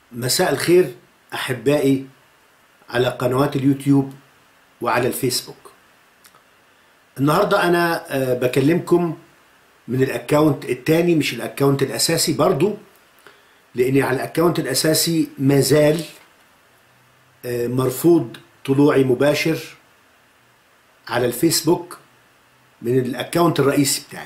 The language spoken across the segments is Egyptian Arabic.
مساء الخير احبائي على قنوات اليوتيوب وعلى الفيسبوك النهارده انا آه، بكلمكم من الاكونت التاني مش الاكونت الاساسي برضو لاني على الاكونت الاساسي مازال آه، مرفوض طلوعي مباشر على الفيسبوك من الاكونت الرئيسي بتاعي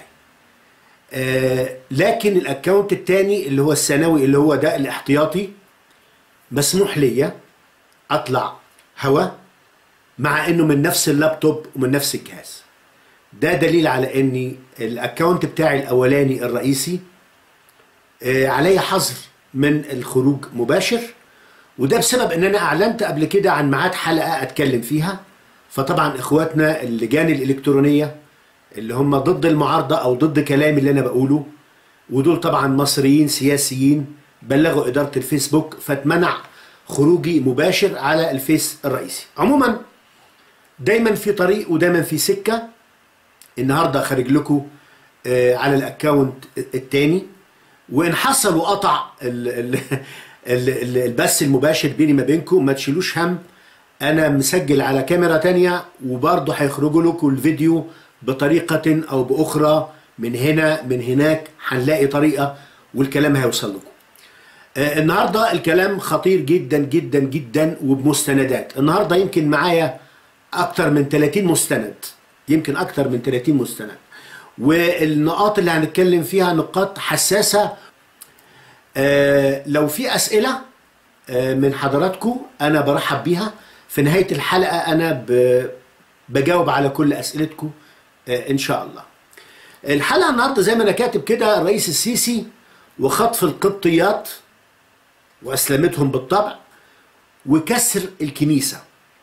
آه، لكن الاكونت التاني اللي هو الثانوي اللي هو ده الاحتياطي مسموح ليا اطلع هوا مع انه من نفس اللابتوب ومن نفس الجهاز ده دليل على اني الاكونت بتاعي الاولاني الرئيسي آه، علي حظر من الخروج مباشر وده بسبب ان انا اعلنت قبل كده عن ميعاد حلقه اتكلم فيها فطبعا اخواتنا اللجان الالكترونيه اللي هم ضد المعارضه او ضد كلامي اللي انا بقوله ودول طبعا مصريين سياسيين بلغوا اداره الفيسبوك فاتمنع خروجي مباشر على الفيس الرئيسي عموما دايما في طريق ودايما في سكه النهارده خارج لكم آه، على الاكونت التاني وان حصل وقطع ال- ال- ال- ال- البث المباشر بيني ما بينكم ما تشيلوش هم انا مسجل على كاميرا تانية وبرضه هيخرجوا لكم الفيديو بطريقة او باخرى من هنا من هناك هنلاقي طريقة والكلام هيوصل لكم آه، النهارده الكلام خطير جدا جدا جدا وبمستندات النهارده يمكن معايا اكتر من 30 مستند يمكن اكتر من 30 مستند والنقاط اللي هنتكلم فيها نقاط حساسه آه، لو في اسئله آه، من حضراتكم انا برحب بيها في نهايه الحلقه انا ب- بجاوب على كل اسئلتكم آه، ان شاء الله الحلقه النهارده زي ما انا كاتب كده الرئيس السيسي وخطف القبطيات واسلمتهم بالطبع وكسر الكنيسه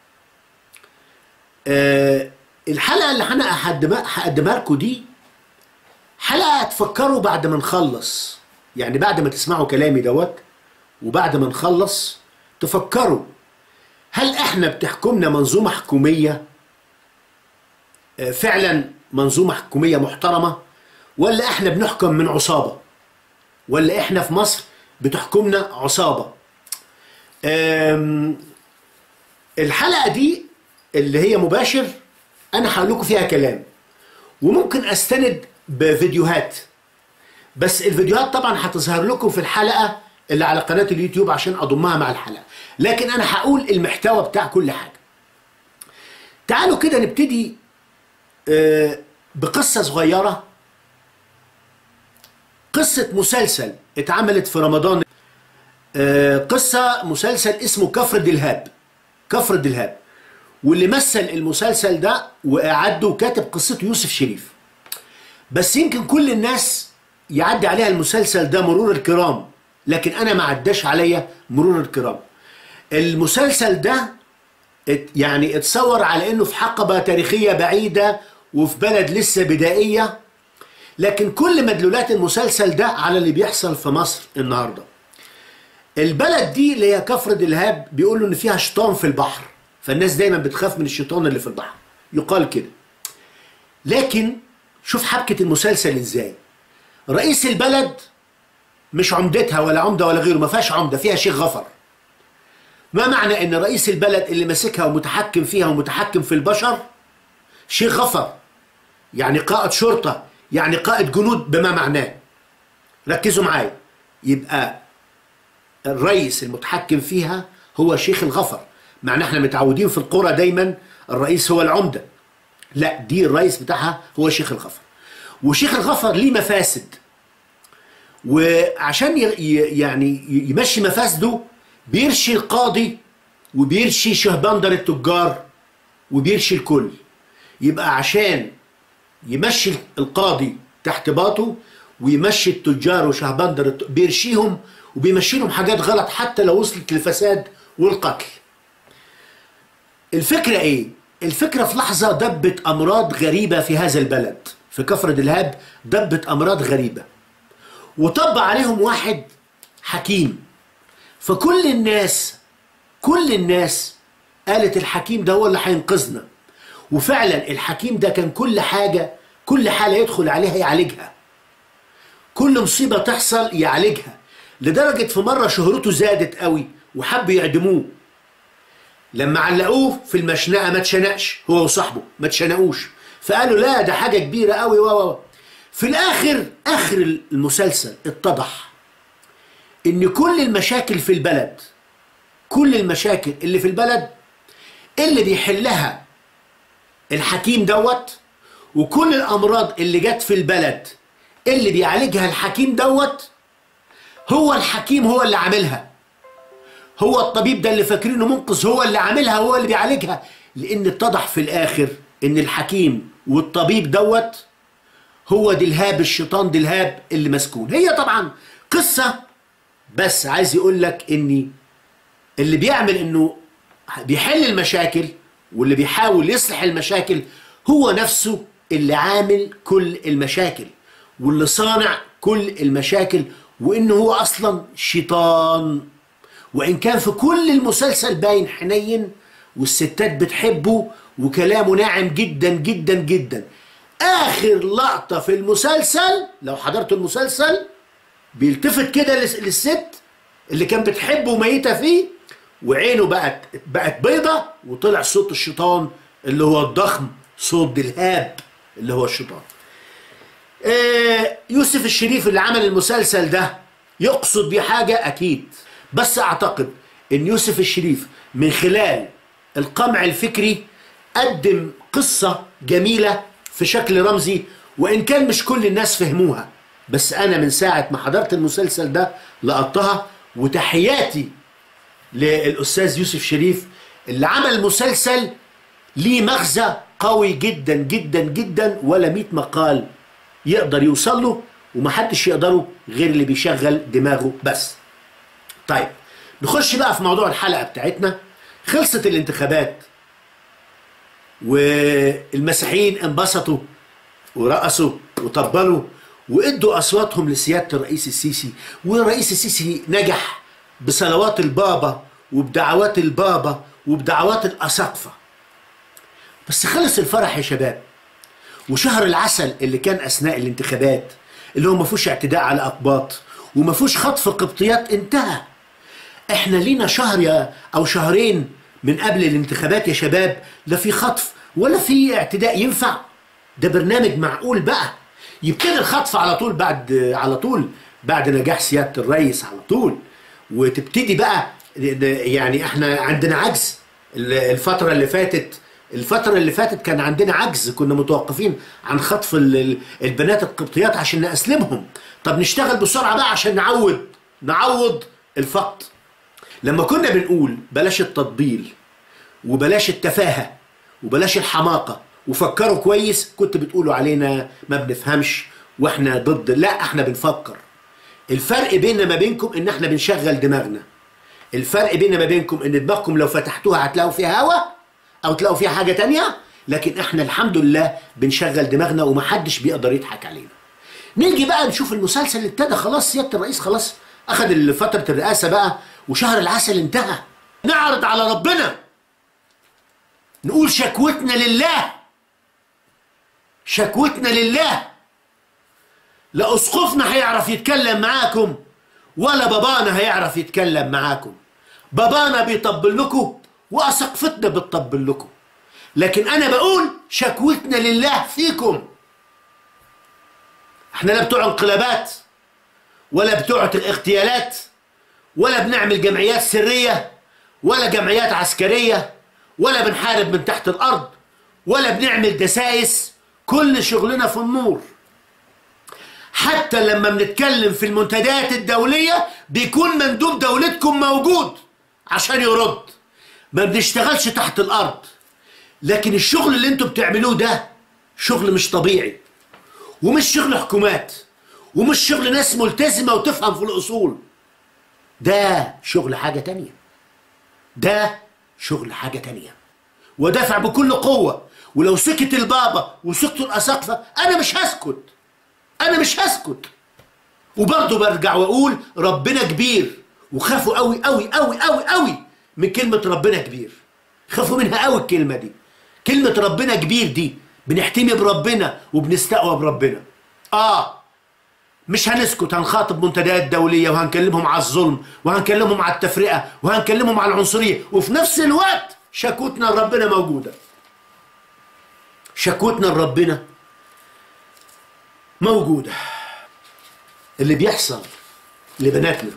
آه، الحلقه اللي انا هقدمها هقدمها لكم دي حلقه تفكروا بعد ما نخلص يعني بعد ما تسمعوا كلامي دوت وبعد ما نخلص تفكروا هل احنا بتحكمنا منظومه حكوميه آه، فعلا منظومه حكوميه محترمه ولا احنا بنحكم من عصابه ولا احنا في مصر بتحكمنا عصابه آم، الحلقه دي اللي هي مباشر انا هقول لكم فيها كلام وممكن استند بفيديوهات بس الفيديوهات طبعا هتظهر لكم في الحلقه اللي على قناه اليوتيوب عشان اضمها مع الحلقه لكن انا هقول المحتوى بتاع كل حاجه تعالوا كده نبتدي آه، بقصه صغيره قصه مسلسل اتعملت في رمضان آه، قصه مسلسل اسمه كفر دلهاب كفر دلهاب واللي مثل المسلسل ده واعده وكاتب قصته يوسف شريف بس يمكن كل الناس يعدي عليها المسلسل ده مرور الكرام لكن انا ما عداش عليا مرور الكرام المسلسل ده ات يعني اتصور على انه في حقبة تاريخية بعيدة وفي بلد لسه بدائية لكن كل مدلولات المسلسل ده على اللي بيحصل في مصر النهارده البلد دي اللي هي كفر دلهاب بيقولوا ان فيها شيطان في البحر فالناس دايما بتخاف من الشيطان اللي في البحر يقال كده لكن شوف حبكة المسلسل ازاي رئيس البلد مش عمدتها ولا عمدة ولا غيره ما فيهاش عمدة فيها شيخ غفر ما معنى ان رئيس البلد اللي ماسكها ومتحكم فيها ومتحكم في البشر شيخ غفر يعني قائد شرطة يعني قائد جنود بما معناه ركزوا معايا يبقى الرئيس المتحكم فيها هو شيخ الغفر مع ان احنا متعودين في القرى دايما الرئيس هو العمده لا دي الرئيس بتاعها هو شيخ الغفر وشيخ الغفر ليه مفاسد وعشان ي- ي- يعني يمشي مفاسده بيرشي القاضي وبيرشي شهبندر التجار وبيرشي الكل يبقى عشان يمشي القاضي تحت باطه ويمشي التجار وشهبندر الت- بيرشيهم وبيمشي لهم حاجات غلط حتى لو وصلت للفساد والقتل الفكرة ايه؟ الفكرة في لحظة دبت أمراض غريبة في هذا البلد في كفر دلهاب دبت أمراض غريبة وطب عليهم واحد حكيم فكل الناس كل الناس قالت الحكيم ده هو اللي هينقذنا وفعلا الحكيم ده كان كل حاجة كل حالة يدخل عليها يعالجها كل مصيبة تحصل يعالجها لدرجة في مرة شهرته زادت قوي وحبوا يعدموه لما علقوه في المشنقة ما اتشنقش هو وصاحبه ما اتشنقوش فقالوا لا ده حاجة كبيرة قوي و في الآخر آخر المسلسل اتضح إن كل المشاكل في البلد كل المشاكل اللي في البلد اللي بيحلها الحكيم دوت وكل الأمراض اللي جت في البلد اللي بيعالجها الحكيم دوت هو الحكيم هو اللي عاملها هو الطبيب ده اللي فاكرينه منقذ هو اللي عاملها هو اللي بيعالجها لان اتضح في الاخر ان الحكيم والطبيب دوت هو دلهاب الشيطان دلهاب اللي مسكون هي طبعا قصة بس عايز يقول لك اني اللي بيعمل انه بيحل المشاكل واللي بيحاول يصلح المشاكل هو نفسه اللي عامل كل المشاكل واللي صانع كل المشاكل وانه هو اصلا شيطان وان كان في كل المسلسل باين حنين والستات بتحبه وكلامه ناعم جدا جدا جدا اخر لقطه في المسلسل لو حضرتوا المسلسل بيلتفت كده للست اللي كان بتحبه وميته فيه وعينه بقت بقت بيضة وطلع صوت الشيطان اللي هو الضخم صوت دلهاب اللي هو الشيطان آه يوسف الشريف اللي عمل المسلسل ده يقصد بيه حاجة أكيد بس أعتقد إن يوسف الشريف من خلال القمع الفكري قدم قصة جميلة في شكل رمزي وإن كان مش كل الناس فهموها بس أنا من ساعة ما حضرت المسلسل ده لقطتها وتحياتي للأستاذ يوسف شريف اللي عمل مسلسل ليه مغزى قوي جدا جدا جدا ولا 100 مقال يقدر يوصل له ومحدش يقدره غير اللي بيشغل دماغه بس طيب نخش بقى في موضوع الحلقة بتاعتنا خلصت الانتخابات والمسيحيين انبسطوا ورقصوا وطبلوا وادوا اصواتهم لسياده الرئيس السيسي والرئيس السيسي نجح بصلوات البابا وبدعوات البابا وبدعوات الاساقفه بس خلص الفرح يا شباب وشهر العسل اللي كان اثناء الانتخابات اللي هو ما فيهوش اعتداء على اقباط وما فيهوش خطف قبطيات انتهى احنا لينا شهر يا او شهرين من قبل الانتخابات يا شباب لا في خطف ولا في اعتداء ينفع ده برنامج معقول بقى يبتدي الخطف على طول بعد على طول بعد نجاح سياده الرئيس على طول وتبتدي بقى يعني احنا عندنا عجز الفتره اللي فاتت الفترة اللي فاتت كان عندنا عجز كنا متوقفين عن خطف البنات القبطيات عشان نأسلمهم طب نشتغل بسرعة بقى عشان نعوض نعوض الفقد لما كنا بنقول بلاش التطبيل وبلاش التفاهة وبلاش الحماقة وفكروا كويس كنت بتقولوا علينا ما بنفهمش واحنا ضد لا احنا بنفكر الفرق بيننا ما بينكم ان احنا بنشغل دماغنا الفرق بيننا ما بينكم ان دماغكم لو فتحتوها هتلاقوا فيها هوا او تلاقوا فيها حاجة تانية لكن احنا الحمد لله بنشغل دماغنا ومحدش بيقدر يضحك علينا نيجي بقى نشوف المسلسل اللي ابتدى خلاص سيادة الرئيس خلاص اخذ فترة الرئاسة بقى وشهر العسل انتهى نعرض على ربنا نقول شكوتنا لله شكوتنا لله لا اسقفنا هيعرف يتكلم معاكم ولا بابانا هيعرف يتكلم معاكم بابانا بيطبل لكم واسقفتنا بتطبل لكم لكن انا بقول شكوتنا لله فيكم احنا لا بتوع انقلابات ولا بتوع اغتيالات ولا بنعمل جمعيات سرية ولا جمعيات عسكرية ولا بنحارب من تحت الأرض ولا بنعمل دسائس كل شغلنا في النور حتى لما بنتكلم في المنتديات الدولية بيكون مندوب دولتكم موجود عشان يرد ما بنشتغلش تحت الأرض لكن الشغل اللي انتوا بتعملوه ده شغل مش طبيعي ومش شغل حكومات ومش شغل ناس ملتزمة وتفهم في الأصول ده شغل حاجة تانية ده شغل حاجة تانية ودافع بكل قوة ولو سكت البابا وسكتوا الأساقفة أنا مش هسكت أنا مش هسكت وبرضه برجع وأقول ربنا كبير وخافوا قوي قوي قوي قوي قوي من كلمة ربنا كبير خافوا منها قوي الكلمة دي كلمة ربنا كبير دي بنحتمي بربنا وبنستقوى بربنا آه مش هنسكت هنخاطب منتديات دولية وهنكلمهم على الظلم وهنكلمهم على التفرقة وهنكلمهم على العنصرية وفي نفس الوقت شكوتنا لربنا موجودة شكوتنا لربنا موجودة اللي بيحصل لبناتنا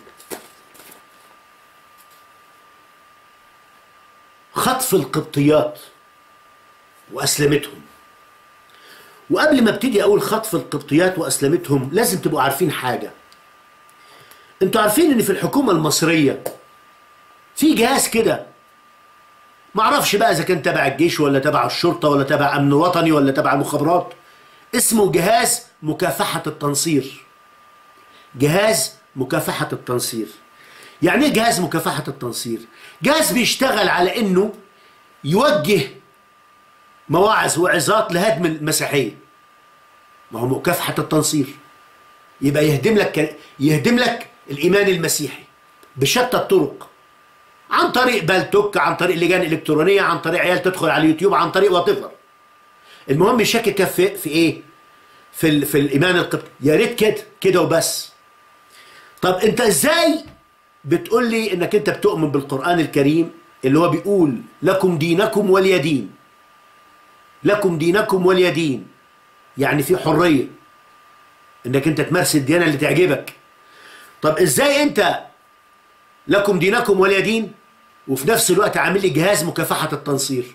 خطف القبطيات وأسلمتهم وقبل ما ابتدي اقول خطف القبطيات واسلمتهم لازم تبقوا عارفين حاجه انتوا عارفين ان في الحكومه المصريه في جهاز كده معرفش بقى اذا كان تبع الجيش ولا تبع الشرطه ولا تبع امن وطني ولا تبع المخابرات اسمه جهاز مكافحه التنصير جهاز مكافحه التنصير يعني ايه جهاز مكافحه التنصير جهاز بيشتغل على انه يوجه مواعظ وعظات لهدم المسيحيه ما هو مكافحه التنصير يبقى يهدم لك يهدم لك الايمان المسيحي بشتى الطرق عن طريق بالتوك عن طريق لجان الكترونيه عن طريق عيال تدخل على اليوتيوب عن طريق واتيفر المهم يشكك في في ايه في ال... في الايمان القبطي يا ريت كده كده وبس طب انت ازاي بتقول لي انك انت بتؤمن بالقران الكريم اللي هو بيقول لكم دينكم ولي دين لكم دينكم ولي دين يعني في حرية انك انت تمارس الديانة اللي تعجبك طب ازاي انت لكم دينكم ولي دين وفي نفس الوقت عامل لي جهاز مكافحة التنصير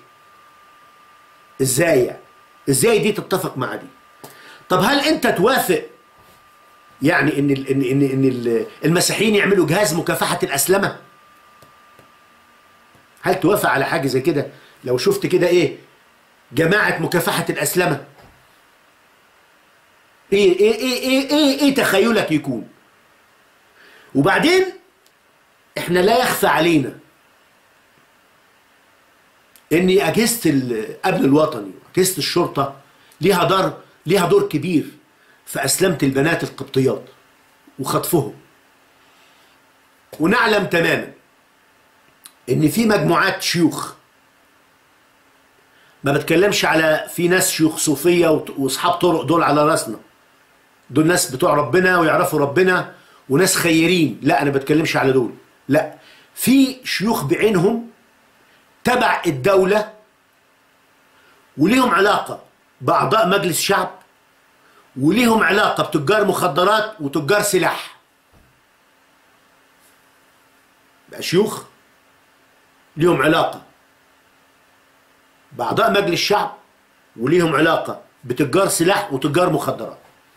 ازاي يعني ازاي دي تتفق مع دي طب هل انت توافق يعني ان ال ان ان, إن المسيحيين يعملوا جهاز مكافحة الاسلمة هل توافق على حاجة زي كده لو شفت كده ايه جماعة مكافحة الأسلمة إيه إيه إيه إيه إيه, إيه تخيلك يكون وبعدين إحنا لا يخفى علينا إن أجهزة الأمن الوطني وأجهزة الشرطة ليها دور ليها دور كبير في أسلمة البنات القبطيات وخطفهم ونعلم تماما إن في مجموعات شيوخ ما بتكلمش على في ناس شيوخ صوفيه واصحاب طرق دول على راسنا دول ناس بتوع ربنا ويعرفوا ربنا وناس خيرين لا انا بتكلمش على دول لا في شيوخ بعينهم تبع الدوله وليهم علاقه باعضاء مجلس شعب وليهم علاقه بتجار مخدرات وتجار سلاح بقى شيوخ ليهم علاقه بأعضاء مجلس الشعب وليهم علاقة بتجار سلاح وتجار مخدرات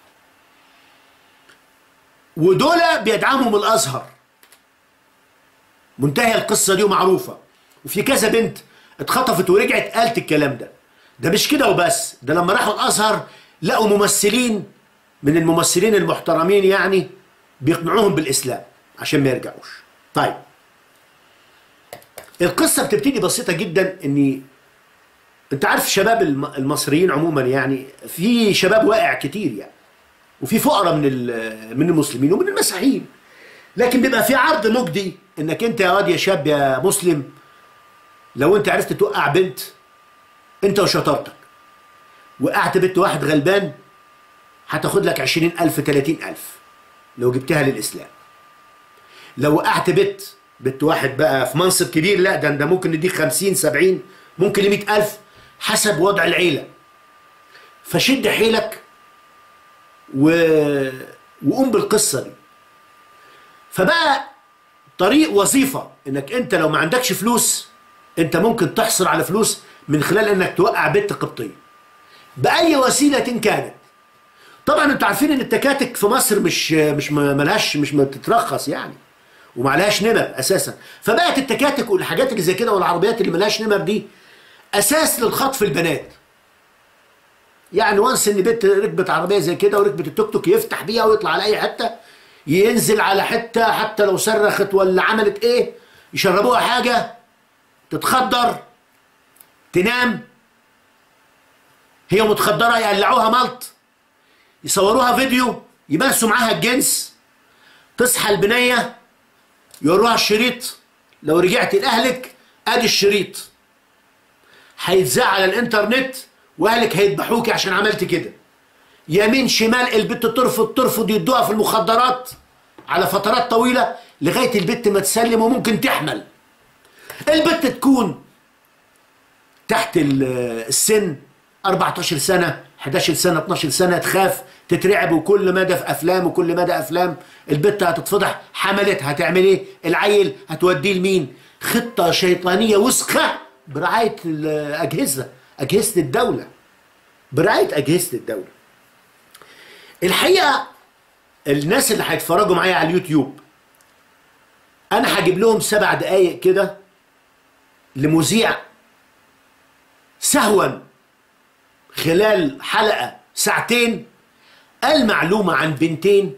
ودول بيدعمهم الأزهر منتهي القصة دي ومعروفة وفي كذا بنت اتخطفت ورجعت قالت الكلام ده ده مش كده وبس ده لما راحوا الأزهر لقوا ممثلين من الممثلين المحترمين يعني بيقنعوهم بالإسلام عشان ما يرجعوش طيب القصة بتبتدي بسيطة جدا ان انت عارف شباب المصريين عموما يعني في شباب واقع كتير يعني وفي فقراء من من المسلمين ومن المسيحيين لكن بيبقى في عرض مجدي انك انت يا واد يا شاب يا مسلم لو انت عرفت توقع بنت انت وشطارتك وقعت بنت واحد غلبان هتاخد لك عشرين ألف تلاتين ألف لو جبتها للإسلام لو وقعت بنت بنت واحد بقى في منصب كبير لا ده ده ممكن نديك خمسين سبعين ممكن لمئة ألف حسب وضع العيلة فشد حيلك و... وقوم بالقصة دي فبقى طريق وظيفة انك انت لو ما عندكش فلوس انت ممكن تحصل على فلوس من خلال انك توقع بنت قبطية بأي وسيلة كانت طبعا انتوا عارفين ان التكاتك في مصر مش مش ملهاش مش بتترخص يعني ومعلهاش نمر اساسا فبقت التكاتك والحاجات اللي زي كده والعربيات اللي ملهاش نمر دي اساس للخطف البنات يعني وانس ان بنت ركبت عربيه زي كده وركبت التوك توك يفتح بيها ويطلع على اي حته ينزل على حته حتى لو صرخت ولا عملت ايه يشربوها حاجه تتخدر تنام هي متخدره يقلعوها ملط يصوروها فيديو يمارسوا معاها الجنس تصحى البنيه يوروها الشريط لو رجعت لاهلك ادي الشريط هيتذاع على الانترنت واهلك هيذبحوكي عشان عملت كده يمين شمال البت ترفض ترفض يدوها في المخدرات على فترات طويلة لغاية البت ما تسلم وممكن تحمل البت تكون تحت ال- السن 14 سنة 11 سنة 12 سنة تخاف تترعب وكل مدى في أفلام وكل مدى أفلام البت هتتفضح حملت هتعمل إيه العيل هتوديه لمين خطة شيطانية وسخة برعاية الأجهزة أجهزة الدولة برعاية أجهزة الدولة الحقيقة الناس اللي هيتفرجوا معايا على اليوتيوب أنا هجيب لهم سبع دقايق كده لمذيع سهوا خلال حلقة ساعتين قال معلومة عن بنتين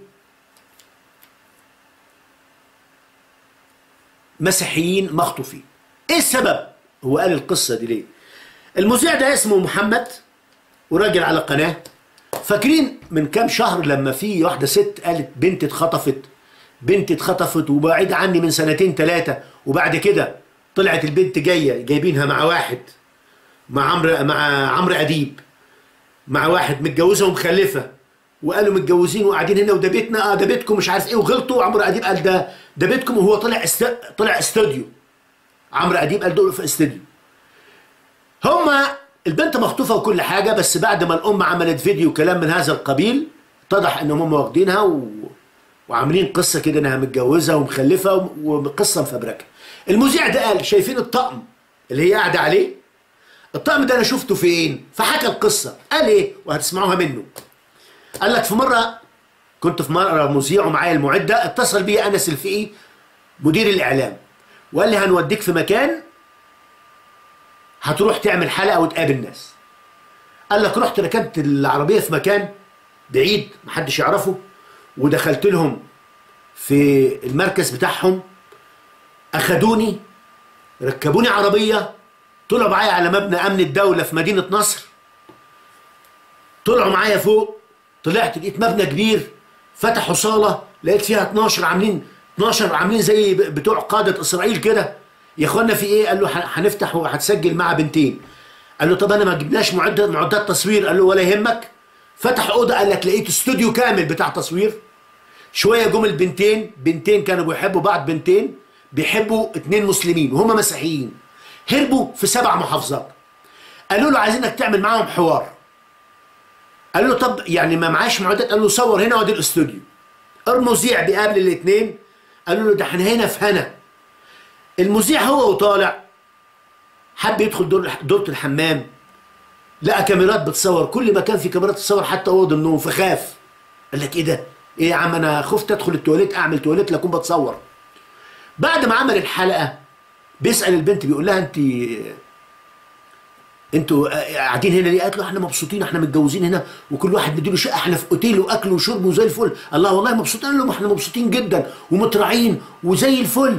مسيحيين مخطوفين ايه السبب هو قال القصة دي ليه المذيع ده اسمه محمد وراجل على قناة فاكرين من كام شهر لما في واحدة ست قالت بنت اتخطفت بنت اتخطفت وبعيد عني من سنتين ثلاثة وبعد كده طلعت البنت جاية جايبينها مع واحد مع عمرو مع عمرو أديب مع واحد متجوزة ومخلفة وقالوا متجوزين وقاعدين هنا وده بيتنا اه ده بيتكم مش عارف ايه وغلطوا عمرو أديب قال ده ده بيتكم وهو طلع است... طلع استوديو عمرو أديب قال دول في استوديو هما البنت مخطوفة وكل حاجة بس بعد ما الأم عملت فيديو كلام من هذا القبيل اتضح إنهم هم واخدينها و... وعاملين قصة كده إنها متجوزة ومخلفة و- وقصة مفبركة. المذيع ده قال شايفين الطقم اللي هي قاعدة عليه؟ الطقم ده أنا شفته فين؟ فحكى القصة، قال إيه؟ وهتسمعوها منه. قال لك في مرة كنت في مرة مذيع ومعايا المعدة اتصل بي أنس الفقي مدير الإعلام وقال لي هنوديك في مكان هتروح تعمل حلقه وتقابل ناس قال لك رحت ركبت العربيه في مكان بعيد محدش يعرفه ودخلت لهم في المركز بتاعهم اخدوني ركبوني عربيه طلعوا معايا على مبنى امن الدوله في مدينه نصر طلعوا معايا فوق طلعت لقيت مبنى كبير فتحوا صاله لقيت فيها 12 عاملين 12 عاملين زي بتوع قاده اسرائيل كده يا اخوانا في ايه؟ قال له ح- هنفتح وهتسجل مع بنتين قال له طب انا ما جبناش معدات معدات تصوير قال له ولا يهمك فتح اوضه قال لك لقيت استوديو كامل بتاع تصوير شويه جم البنتين بنتين كانوا بيحبوا بعض بنتين بيحبوا اتنين مسلمين وهم مسيحيين هربوا في سبع محافظات قالوا له عايزينك تعمل معاهم حوار قال له طب يعني ما معاش معدات قال له صور هنا وادي الاستوديو المذيع بيقابل الاثنين قالوا له ده احنا هنا في هنا المذيع هو وطالع حب يدخل دور دورة الحمام لقى كاميرات بتصور كل مكان في كاميرات بتصور حتى اوضه النوم فخاف قال لك ايه ده؟ ايه يا عم انا خفت ادخل التواليت اعمل تواليت لاكون بتصور بعد ما عمل الحلقه بيسال البنت بيقول لها انت انتوا قاعدين هنا ليه؟ قالت له احنا مبسوطين احنا متجوزين هنا وكل واحد مديله شقه احنا في اوتيل واكل وشرب وزي الفل الله والله مبسوطين قال لهم احنا مبسوطين جدا ومتراعين وزي الفل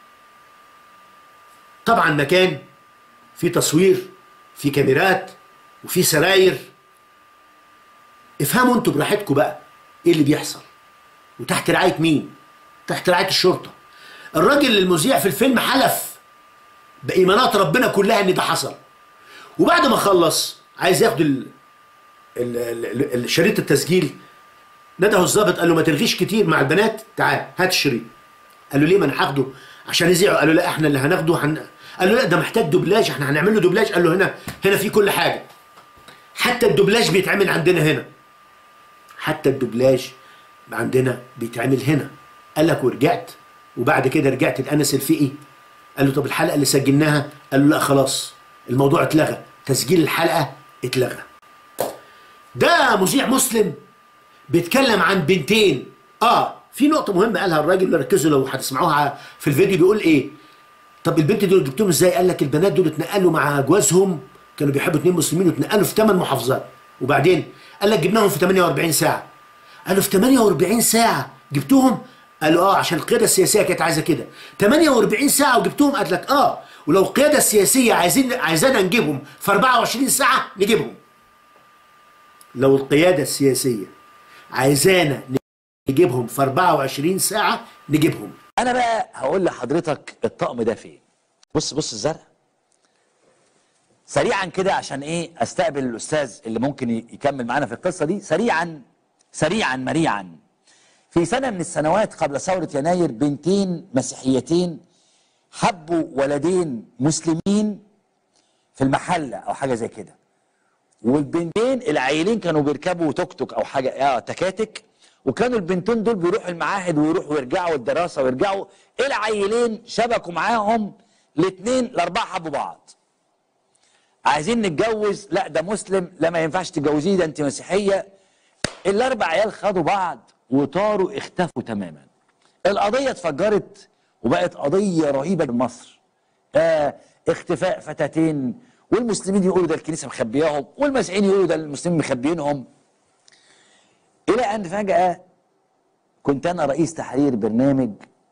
طبعا مكان في تصوير في كاميرات وفي سراير افهموا انتوا براحتكم بقى ايه اللي بيحصل وتحت رعايه مين تحت رعايه الشرطه الراجل المذيع في الفيلم حلف بايمانات ربنا كلها ان ده حصل وبعد ما خلص عايز ياخد ال... ال... ال... ال... شريط التسجيل نده الظابط قال له ما تلغيش كتير مع البنات تعال هات الشريط قال له ليه ما انا هاخده عشان يذيعوا قال له لا احنا اللي هناخده هن... قال له لا ده محتاج دوبلاج احنا هنعمل له دوبلاج قال له هنا هنا في كل حاجه حتى الدوبلاج بيتعمل عندنا هنا حتى الدوبلاج عندنا بيتعمل هنا قال لك ورجعت وبعد كده رجعت لانس الفقي قال له طب الحلقه اللي سجلناها قال له لا خلاص الموضوع اتلغى تسجيل الحلقه اتلغى ده مذيع مسلم بيتكلم عن بنتين اه في نقطه مهمه قالها الراجل ركزوا لو هتسمعوها في الفيديو بيقول ايه طب البنت دول جبتهم ازاي قال لك البنات دول اتنقلوا مع جوازهم كانوا بيحبوا اتنين مسلمين واتنقلوا في ثمان محافظات وبعدين قال لك جبناهم في 48 ساعه قالوا في 48 ساعه جبتوهم قالوا اه عشان القياده السياسيه كانت عايزه كده 48 ساعه وجبتوهم قال لك اه ولو القياده السياسيه عايزين عايزانا نجيبهم في 24 ساعه نجيبهم لو القياده السياسيه عايزانا نجيبهم في 24 ساعه نجيبهم انا بقى هقول لحضرتك الطقم ده فين بص بص الزرع سريعا كده عشان ايه استقبل الاستاذ اللي ممكن ي- يكمل معانا في القصه دي سريعا سريعا مريعا في سنه من السنوات قبل ثوره يناير بنتين مسيحيتين حبوا ولدين مسلمين في المحله او حاجه زي كده والبنتين العيلين كانوا بيركبوا توك توك او حاجه اه تكاتك وكانوا البنتين دول بيروحوا المعاهد ويروحوا ويرجعوا الدراسه ويرجعوا العيلين شبكوا معاهم الاثنين الاربعه حبوا بعض عايزين نتجوز لا ده مسلم لا ما ينفعش تتجوزيه ده انت مسيحيه الاربع عيال خدوا بعض وطاروا اختفوا تماما القضيه اتفجرت وبقت قضيه رهيبه لمصر آه اختفاء فتاتين والمسلمين يقولوا ده الكنيسه مخبياهم والمسيحيين يقولوا ده المسلمين مخبيينهم الى ان فجاه كنت انا رئيس تحرير برنامج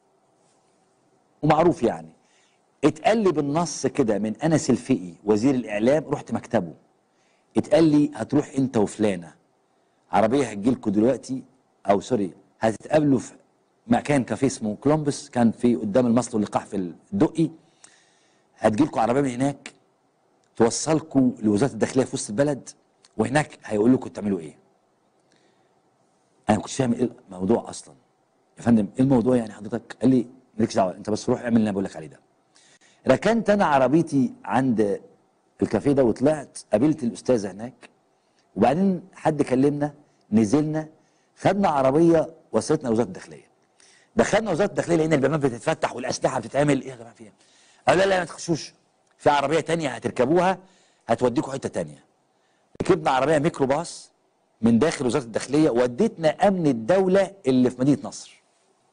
ومعروف يعني اتقال لي بالنص كده من انس الفقي وزير الاعلام رحت مكتبه اتقال لي هتروح انت وفلانه عربيه هتجيلكوا دلوقتي او سوري هتتقابلوا في مكان كافيه اسمه كولومبس كان في قدام المصل واللقاح في الدقي هتجيلكوا عربيه من هناك توصلكوا لوزاره الداخليه في وسط البلد وهناك هيقول لكم تعملوا ايه انا ما كنتش فاهم ايه الموضوع اصلا يا فندم ايه الموضوع يعني حضرتك قال لي مالكش دعوه انت بس روح اعمل اللي انا بقول لك عليه ده ركنت انا عربيتي عند الكافيه ده وطلعت قابلت الاستاذه هناك وبعدين حد كلمنا نزلنا خدنا عربيه وصلتنا وزاره الداخليه دخلنا وزاره الداخليه لقينا البيبان بتتفتح والاسلحه بتتعمل ايه يا جماعه فيها؟ قالوا لا لا ما تخشوش في عربيه تانية هتركبوها هتوديكوا حته تانية ركبنا عربيه ميكروباص من داخل وزاره الداخليه ودتنا امن الدوله اللي في مدينه نصر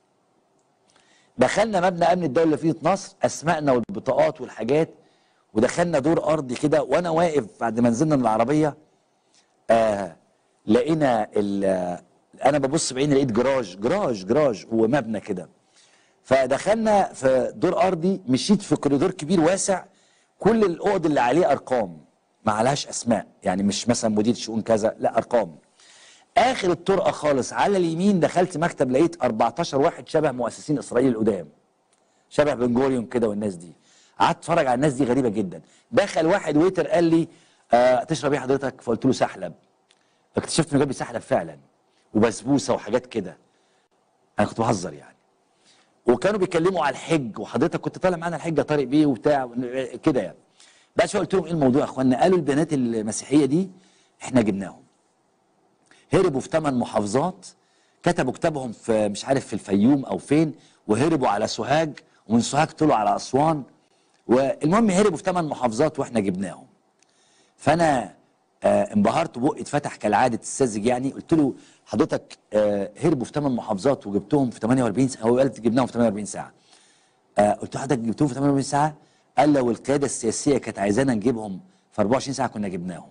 دخلنا مبنى امن الدوله اللي في مدينه نصر اسمائنا والبطاقات والحاجات ودخلنا دور ارضي كده وانا واقف بعد ما نزلنا من العربيه آه لقينا ال- آه، انا ببص بعيني لقيت جراج جراج جراج ومبنى كده فدخلنا في دور ارضي مشيت في كوريدور كبير واسع كل الاوض اللي عليه ارقام ما عليهاش اسماء يعني مش مثلا مدير شؤون كذا لا ارقام اخر الطرقه خالص على اليمين دخلت مكتب لقيت 14 واحد شبه مؤسسين اسرائيل القدام شبه بن جوريون كده والناس دي قعدت اتفرج على الناس دي غريبه جدا دخل واحد ويتر قال لي آه تشرب ايه حضرتك فقلت له سحلب اكتشفت انه جاب لي سحلب فعلا وبسبوسه وحاجات كده انا كنت بهزر يعني وكانوا بيتكلموا على الحج وحضرتك كنت طالع معانا الحج يا طارق بيه وبتاع كده يعني بعد شويه قلت لهم ايه الموضوع يا اخوانا قالوا البنات المسيحيه دي احنا جبناهم هربوا في ثمان محافظات كتبوا كتابهم في مش عارف في الفيوم او فين وهربوا على سوهاج ومن سوهاج طلعوا على اسوان والمهم هربوا في ثمان محافظات واحنا جبناهم فانا آه انبهرت بقي اتفتح كالعاده الساذج يعني قلت له حضرتك آه هربوا في ثمان محافظات وجبتهم في 48 ساعه هو قال جبناهم في 48 ساعه آه قلت له حضرتك جبتهم في 48 ساعه قال لو القياده السياسيه كانت عايزانا نجيبهم في 24 ساعه كنا جبناهم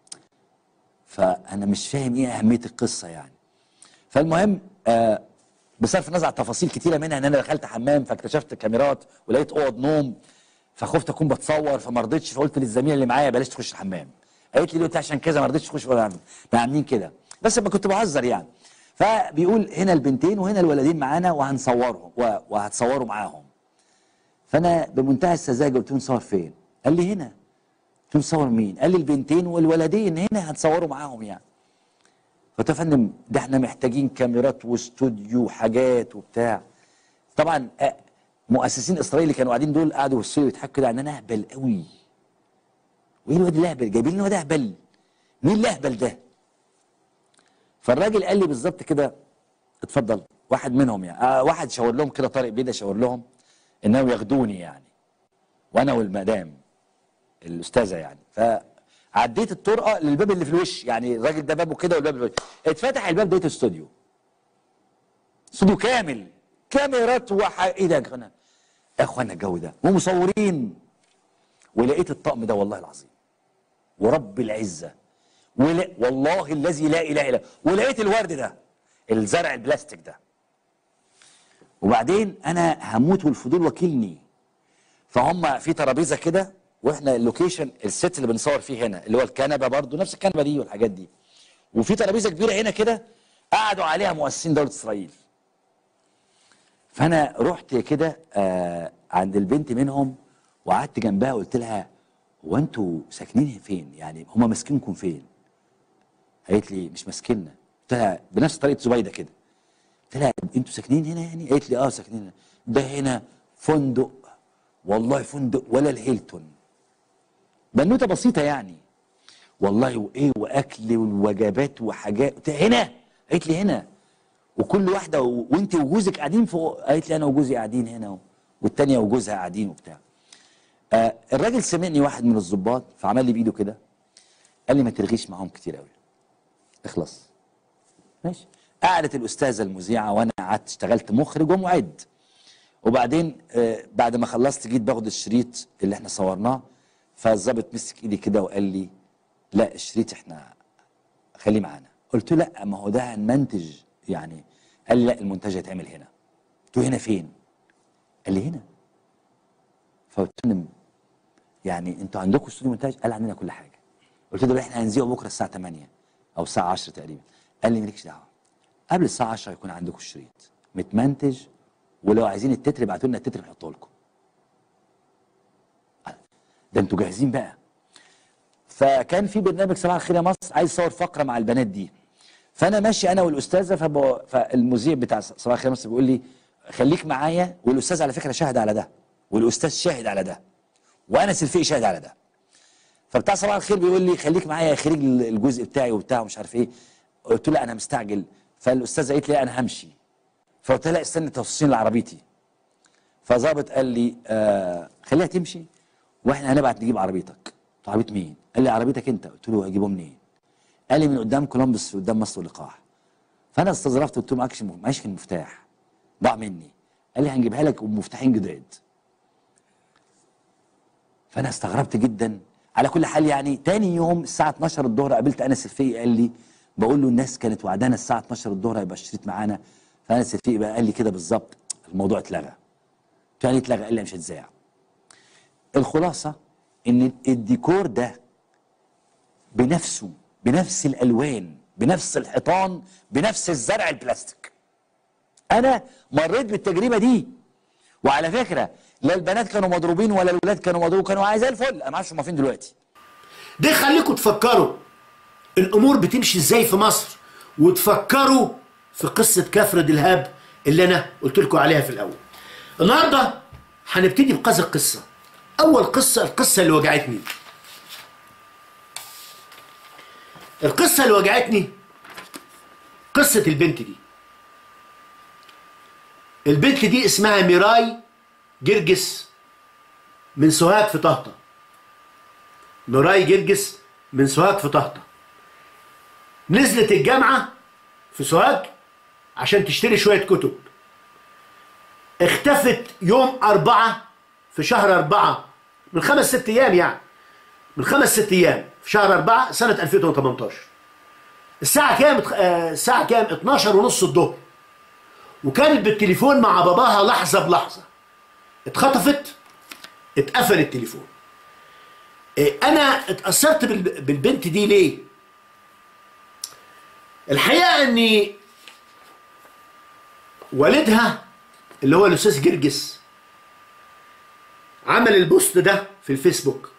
فانا مش فاهم ايه اهميه القصه يعني فالمهم آه بصرف النظر عن تفاصيل كتيره منها ان انا دخلت حمام فاكتشفت كاميرات ولقيت اوض نوم فخفت اكون بتصور فما رضيتش فقلت للزميله اللي معايا بلاش تخش الحمام قالت لي دلوقتي عشان كذا ما رضيتش تخش ولا ما عاملين كده بس ما كنت بهزر يعني فبيقول هنا البنتين وهنا الولدين معانا وهنصورهم و- وهتصوروا معاهم فانا بمنتهى السذاجه قلت له نصور فين؟ قال لي هنا قلت له نصور مين؟ قال لي البنتين والولدين هنا هتصوروا معاهم يعني قلت له يا فندم ده احنا محتاجين كاميرات واستوديو وحاجات وبتاع طبعا آه، مؤسسين اسرائيل اللي كانوا قاعدين دول قعدوا يبصوا لي يضحكوا كده ان انا اهبل قوي وايه الواد الاهبل جايبين لي واد اهبل مين الاهبل ده فالراجل قال لي بالظبط كده اتفضل واحد منهم يعني آه واحد شاور لهم كده طارق بيدا شاور لهم انهم ياخدوني يعني وانا والمدام الاستاذه يعني فعديت الطرقه للباب اللي في الوش يعني الراجل ده بابه كده والباب اللي في الوش اتفتح الباب لقيت استوديو استوديو كامل كاميرات وح... ايه ده يا اخوانا يا اخوانا الجو ده ومصورين ولقيت الطقم ده والله العظيم ورب العزه ول... والله الذي لا اله الا هو. ولقيت الورد ده الزرع البلاستيك ده وبعدين انا هموت والفضول وكيلني فهم في ترابيزه كده واحنا اللوكيشن الست اللي بنصور فيه هنا اللي هو الكنبه برضو نفس الكنبه دي والحاجات دي وفي ترابيزه كبيره هنا كده قعدوا عليها مؤسسين دوله اسرائيل فانا رحت كده آه عند البنت منهم وقعدت جنبها وقلت لها هو انتوا ساكنين فين يعني هما ماسكينكم فين قالت لي مش ماسكيننا قلت لها بنفس طريقه زبيده كده قلت لها انتوا ساكنين هنا يعني قالت لي اه ساكنين هنا ده هنا فندق والله فندق ولا الهيلتون بنوته بسيطه يعني والله وايه واكل ووجبات وحاجات قلت لها هنا قالت لي هنا وكل واحده و... وانت وجوزك قاعدين فوق قالت لي انا وجوزي قاعدين هنا و... والتانيه وجوزها قاعدين وبتاع آه الراجل سمعني واحد من الضباط فعمل لي بايده كده قال لي ما ترغيش معاهم كتير قوي اخلص ماشي قعدت الاستاذه المذيعه وانا قعدت اشتغلت مخرج ومعد وبعدين آه بعد ما خلصت جيت باخد الشريط اللي احنا صورناه فالظابط مسك ايدي كده وقال لي لا الشريط احنا خليه معانا قلت له لا ما هو ده هنمنتج يعني قال لي لا المونتاج هيتعمل هنا قلت له هنا فين قال لي هنا فقلت له يعني انتوا عندكم استوديو مونتاج قال عندنا كل حاجه قلت له احنا هنذيعه بكره الساعه 8 او الساعه 10 تقريبا قال لي مالكش دعوه قبل الساعه 10 يكون عندكم الشريط متمنتج ولو عايزين التتر ابعتوا لنا التتر نحطه لكم ده انتوا جاهزين بقى فكان في برنامج صباح الخير يا مصر عايز يصور فقره مع البنات دي فانا ماشي انا والاستاذه فبو... فالمذيع بتاع صباح الخير يا مصر بيقول لي خليك معايا والاستاذ على فكره شاهد على ده والاستاذ شاهد على ده وانا سلفي شاهد على ده فبتاع صباح الخير بيقول لي خليك معايا خريج الجزء بتاعي وبتاع ومش عارف ايه قلت له لا انا مستعجل فالاستاذه قالت لي انا همشي فقلت لها لا استني توصلين لعربيتي فظابط قال لي آه خليها تمشي واحنا هنبعت نجيب عربيتك قلت له عربيه مين؟ قال لي عربيتك انت قلت له هجيبه منين؟ قال لي من قدام كولومبوس قدام مصر واللقاح فانا استظرفت قلت له معكش معيش المفتاح ضاع مني قال لي هنجيبها لك ومفتاحين جداد فانا استغربت جدا على كل حال يعني تاني يوم الساعه 12 الظهر قابلت انس الفقي قال لي بقول له الناس كانت وعدانا الساعه 12 الظهر هيبقى الشريط معانا فانس الفقي بقى قال لي كده بالظبط الموضوع اتلغى قلت له يعني اتلغى قال لي مش هتذاع الخلاصه ان الديكور ده بنفسه بنفس الالوان بنفس الحيطان بنفس الزرع البلاستيك انا مريت بالتجربه دي وعلى فكره لا البنات كانوا مضروبين ولا الولاد كانوا مضروبين كانوا زي الفل انا ما اعرفش هم فين دلوقتي ده يخليكم تفكروا الامور بتمشي ازاي في مصر وتفكروا في قصه كفر دلهاب اللي انا قلت لكم عليها في الاول النهارده هنبتدي بكذا قصه اول قصه القصه اللي وجعتني القصه اللي وجعتني قصه البنت دي البنت دي اسمها ميراي جرجس من سوهاج في طهطا ميراي جرجس من سوهاج في طهطا نزلت الجامعة في سوهاج عشان تشتري شوية كتب اختفت يوم أربعة في شهر أربعة من خمس ست أيام يعني من خمس ست أيام في شهر أربعة سنة 2018 الساعة كام؟ آه، الساعة كام؟ 12 ونص الظهر وكانت بالتليفون مع باباها لحظة بلحظة اتخطفت اتقفل التليفون إيه، انا اتأثرت بال- بالبنت دي ليه الحقيقة اني والدها اللي هو الاستاذ جرجس عمل البوست ده في الفيسبوك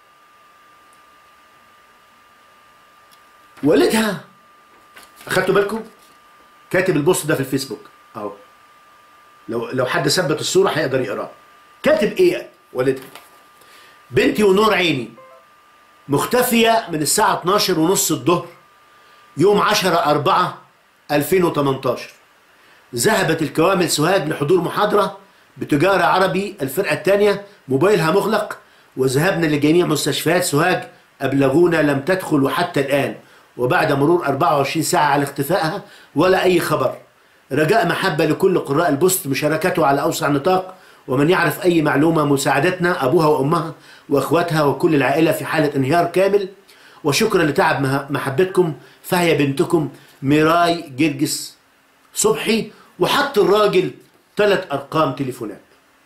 والدها اخدتوا بالكم كاتب البوست ده في الفيسبوك اهو لو لو حد ثبت الصوره هيقدر يقراها كاتب ايه والدها بنتي ونور عيني مختفيه من الساعه 12 ونص الظهر يوم 10 4 2018 ذهبت الكوامل سوهاج لحضور محاضره بتجاره عربي الفرقه الثانيه موبايلها مغلق وذهبنا لجميع مستشفيات سوهاج ابلغونا لم تدخل وحتى الان وبعد مرور 24 ساعه على اختفائها ولا اي خبر رجاء محبة لكل قراء البوست مشاركته على أوسع نطاق ومن يعرف أي معلومة مساعدتنا أبوها وأمها وأخواتها وكل العائلة في حالة انهيار كامل وشكرا لتعب مه- محبتكم فهي بنتكم ميراي جرجس صبحي وحط الراجل ثلاث أرقام تليفونات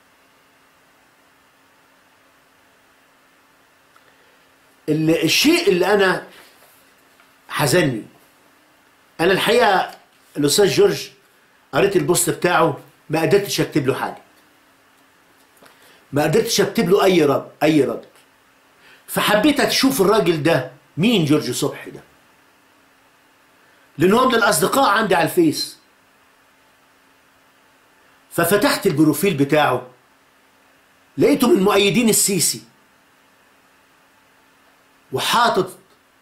ال- الشيء اللي أنا حزني أنا الحقيقة الأستاذ جورج قريت البوست بتاعه ما قدرتش أكتب له حاجة ما قدرتش أكتب له أي رد أي رد فحبيت اشوف الراجل ده مين جورج صبحي ده لان هو من الاصدقاء عندي على الفيس ففتحت البروفيل بتاعه لقيته من مؤيدين السيسي وحاطط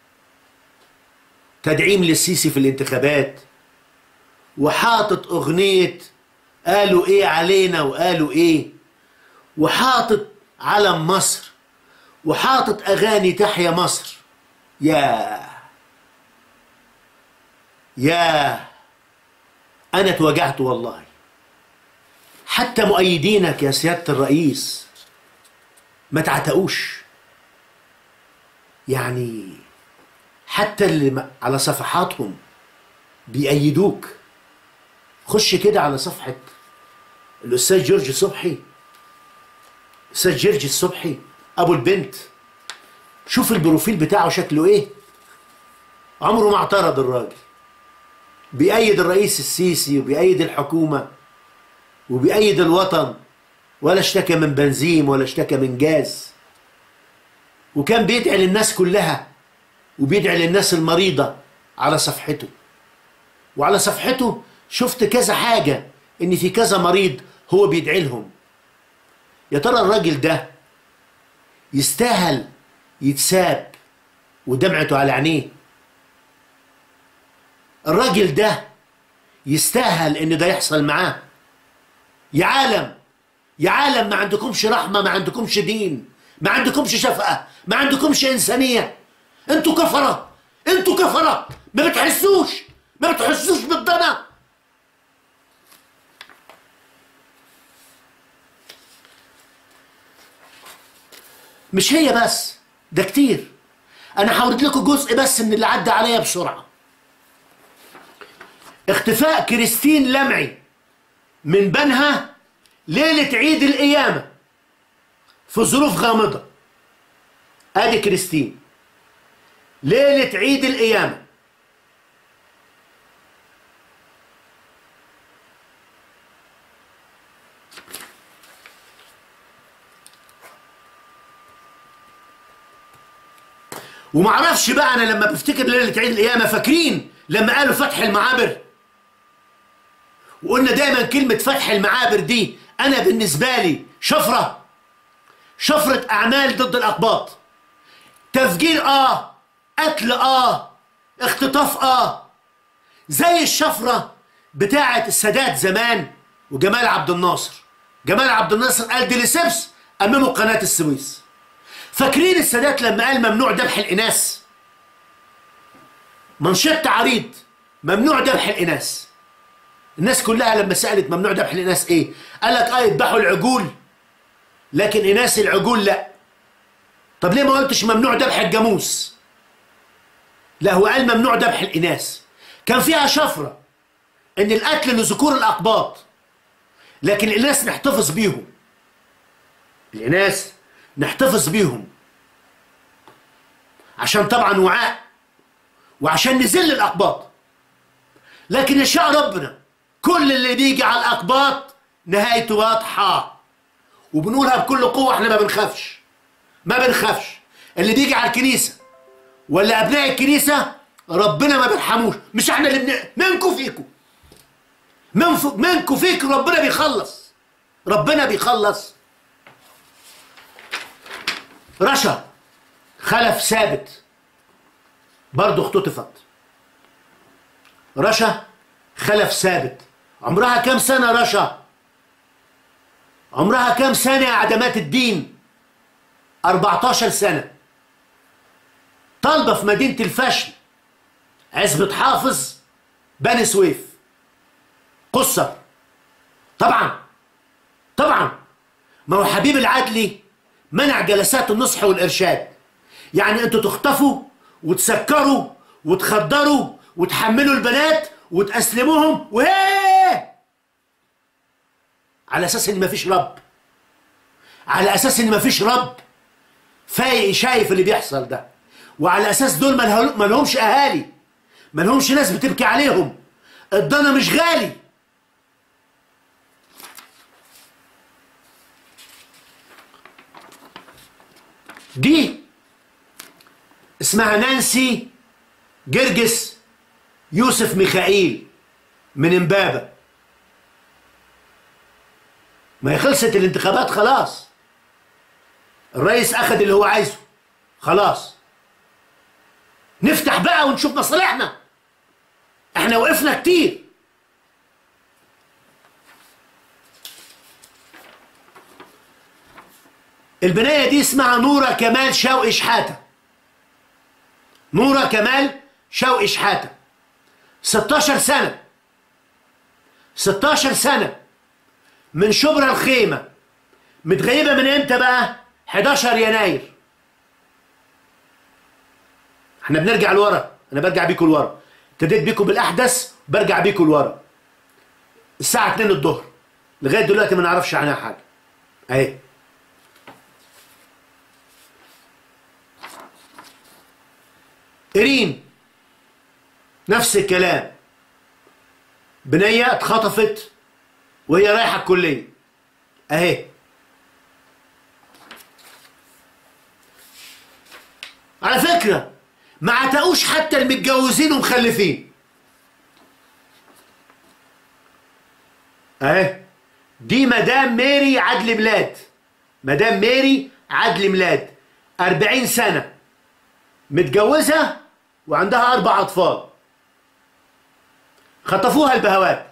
تدعيم للسيسي في الانتخابات وحاطط اغنيه قالوا ايه علينا وقالوا ايه وحاطط علم مصر وحاطط اغاني تحيا مصر يا يا انا اتوجعت والله حتى مؤيدينك يا سياده الرئيس ما تعتقوش يعني حتى اللي م- على صفحاتهم بيأيدوك خش كده على صفحة الأستاذ جورج صبحي أستاذ جورج الصبحي أبو البنت شوف البروفيل بتاعه شكله إيه عمره ما اعترض الراجل بيأيد الرئيس السيسي وبيأيد الحكومة وبيأيد الوطن ولا اشتكى من بنزين ولا اشتكى من جاز وكان بيدعي للناس كلها وبيدعي للناس المريضة على صفحته وعلى صفحته شفت كذا حاجة ان في كذا مريض هو بيدعي لهم يا ترى الراجل ده يستاهل يتساب ودمعته على عينيه الراجل ده يستاهل ان ده يحصل معاه يا عالم يا عالم ما عندكمش رحمة ما عندكمش دين ما عندكمش شفقة ما عندكمش إنسانية انتوا كفرة انتوا كفرة ما بتحسوش ما بتحسوش بالضنا مش هي بس ده كتير انا هورد لكم جزء بس من اللي عدى عليا بسرعة اختفاء كريستين لمعي من بنها ليلة عيد القيامة في ظروف غامضة ادي كريستين ليلة عيد القيامة ومعرفش بقى انا لما بفتكر ليلة عيد القيامة فاكرين لما قالوا فتح المعابر وقلنا دايما كلمة فتح المعابر دي انا بالنسبة لي شفرة شفرة اعمال ضد الاقباط تفجير اه قتل اه اختطاف اه زي الشفرة بتاعة السادات زمان وجمال عبد الناصر جمال عبد الناصر قال ديليسيبس أمامه قناة السويس فاكرين السادات لما قال ممنوع ذبح الإناث منشط عريض ممنوع ذبح الإناث الناس كلها لما سألت ممنوع ذبح الإناث إيه قال لك آه يذبحوا العجول لكن إناث العجول لا طب ليه ما قلتش ممنوع ذبح الجاموس لا هو قال ممنوع ذبح الإناث كان فيها شفرة إن القتل لذكور الأقباط لكن الإناث نحتفظ بيهم الإناث نحتفظ بيهم عشان طبعا وعاء وعشان نذل الأقباط لكن يشاء ربنا كل اللي بيجي على الأقباط نهايته واضحة وبنقولها بكل قوة احنا ما بنخافش ما بنخافش اللي بيجي على الكنيسة ولا أبناء الكنيسة ربنا ما بيرحموش مش احنا اللي بن... منكم فيكم من ف... منكم فيكم ربنا بيخلص ربنا بيخلص رشا خلف ثابت برضه اختطفت رشا خلف ثابت عمرها كام سنة رشا عمرها كام سنة يا عدمات الدين 14 سنة طالبة في مدينة الفشل عزبة حافظ بني سويف قصر طبعا طبعا ما هو حبيب العدلي منع جلسات النصح والإرشاد يعني انتوا تخطفوا وتسكروا وتخدروا وتحملوا البنات وتأسلموهم وهي على أساس إن مفيش رب على أساس إن مفيش رب فايق شايف اللي بيحصل ده وعلى أساس دول ملهو- ملهمش أهالي ملهمش ناس بتبكي عليهم الضنا مش غالي دي اسمها نانسي جرجس يوسف ميخائيل من امبابة ما هي خلصت الانتخابات خلاص الرئيس اخذ اللي هو عايزه خلاص نفتح بقى ونشوف مصالحنا احنا وقفنا كتير البناية دي اسمها نورة كمال شوقي شحاتة نورة كمال شوقي شحاتة 16 سنة 16 سنة من شبرا الخيمة متغيبة من امتى بقى 11 يناير احنا بنرجع لورا انا برجع بيكم لورا ابتديت بيكم بالاحدث برجع بيكم لورا الساعة 2 الظهر لغاية دلوقتي ما نعرفش عنها حاجة اهي إيرين نفس الكلام بنية اتخطفت وهي رايحة الكلية أهي على فكرة ما عتقوش حتى المتجوزين ومخلفين أهي دي مدام ميري عدل ميلاد مدام ميري عدل ميلاد 40 سنة متجوزة وعندها أربع أطفال خطفوها البهوات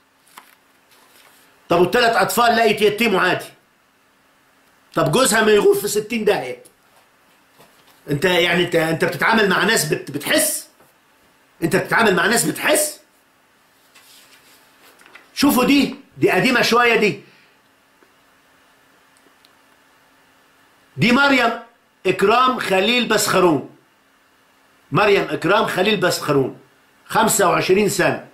طب والثلاث أطفال لا يتيتموا عادي طب جوزها ما يغور في ستين داهية انت يعني انت انت بتتعامل مع ناس بت بتحس انت بتتعامل مع ناس بتحس شوفوا دي دي قديمة شوية دي دي مريم إكرام خليل بسخرون مريم إكرام خليل بسخرون 25 سنة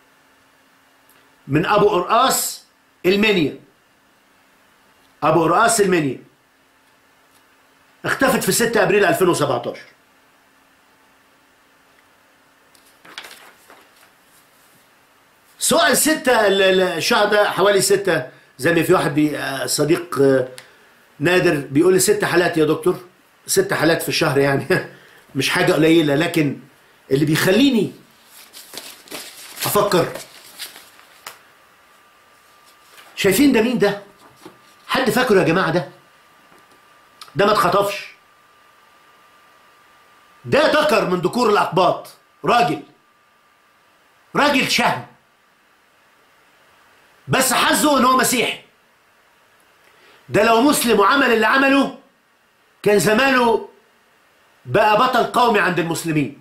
من أبو قرقاص المنيا أبو قرقاص المنيا اختفت في 6 أبريل 2017 سؤال ستة ال- ال- الشهر ده حوالي ستة زي ما في واحد بي آه، صديق آه، نادر بيقول لي ست حالات يا دكتور ست حالات في الشهر يعني مش حاجة قليلة لكن اللي بيخليني أفكر شايفين ده مين ده؟ حد فاكره يا جماعة ده؟ ده ما اتخطفش ده ذكر من ذكور الأقباط راجل راجل شهم بس حظه ان هو مسيحي ده لو مسلم وعمل اللي عمله كان زمانه بقى بطل قومي عند المسلمين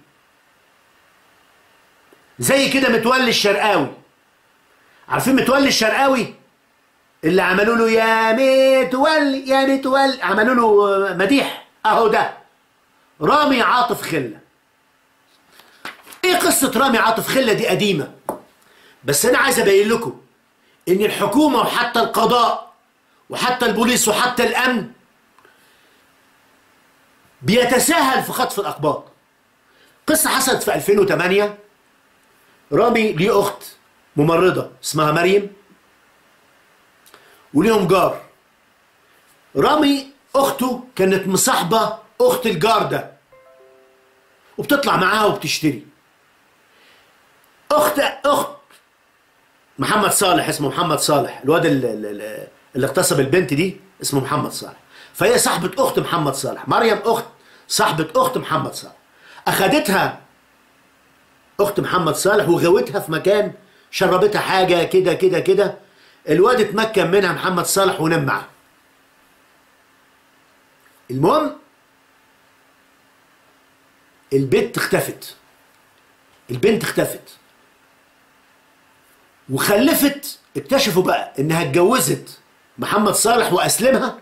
زي كده متولي الشرقاوي عارفين متولي الشرقاوي اللي عملوا له يا متولي يا متولي عملوا له مديح اهو ده رامي عاطف خله ايه قصه رامي عاطف خله دي قديمه بس انا عايز ابين لكم ان الحكومه وحتى القضاء وحتى البوليس وحتى الامن بيتساهل في خطف الاقباط قصه حصلت في 2008 رامي ليه اخت ممرضه اسمها مريم وليهم جار رامي اخته كانت مصاحبه اخت الجار ده وبتطلع معاها وبتشتري اخت اخت محمد صالح اسمه محمد صالح الواد اللي, اللي, اللي اغتصب البنت دي اسمه محمد صالح فهي صاحبة أخت محمد صالح مريم أخت صاحبة أخت محمد صالح أخدتها أخت محمد صالح وغوتها في مكان شربتها حاجة كده كده كده الواد اتمكن منها محمد صالح ونام معاه المهم البنت اختفت البنت اختفت وخلفت اكتشفوا بقى انها اتجوزت محمد صالح واسلمها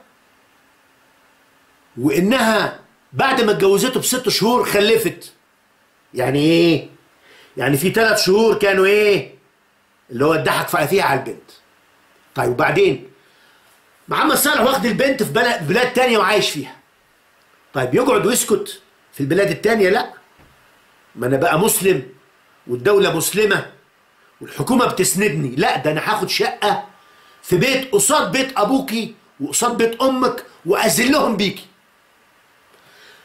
وانها بعد ما اتجوزته بست شهور خلفت يعني ايه يعني في ثلاث شهور كانوا ايه اللي هو اتضحك فيها على البنت طيب وبعدين محمد صالح واخد البنت في بلد بلاد تانية وعايش فيها طيب يقعد ويسكت في البلاد التانية لا ما انا بقى مسلم والدولة مسلمة والحكومة بتسندني لا ده انا هاخد شقة في بيت قصاد بيت ابوكي وقصاد بيت امك واذلهم بيكي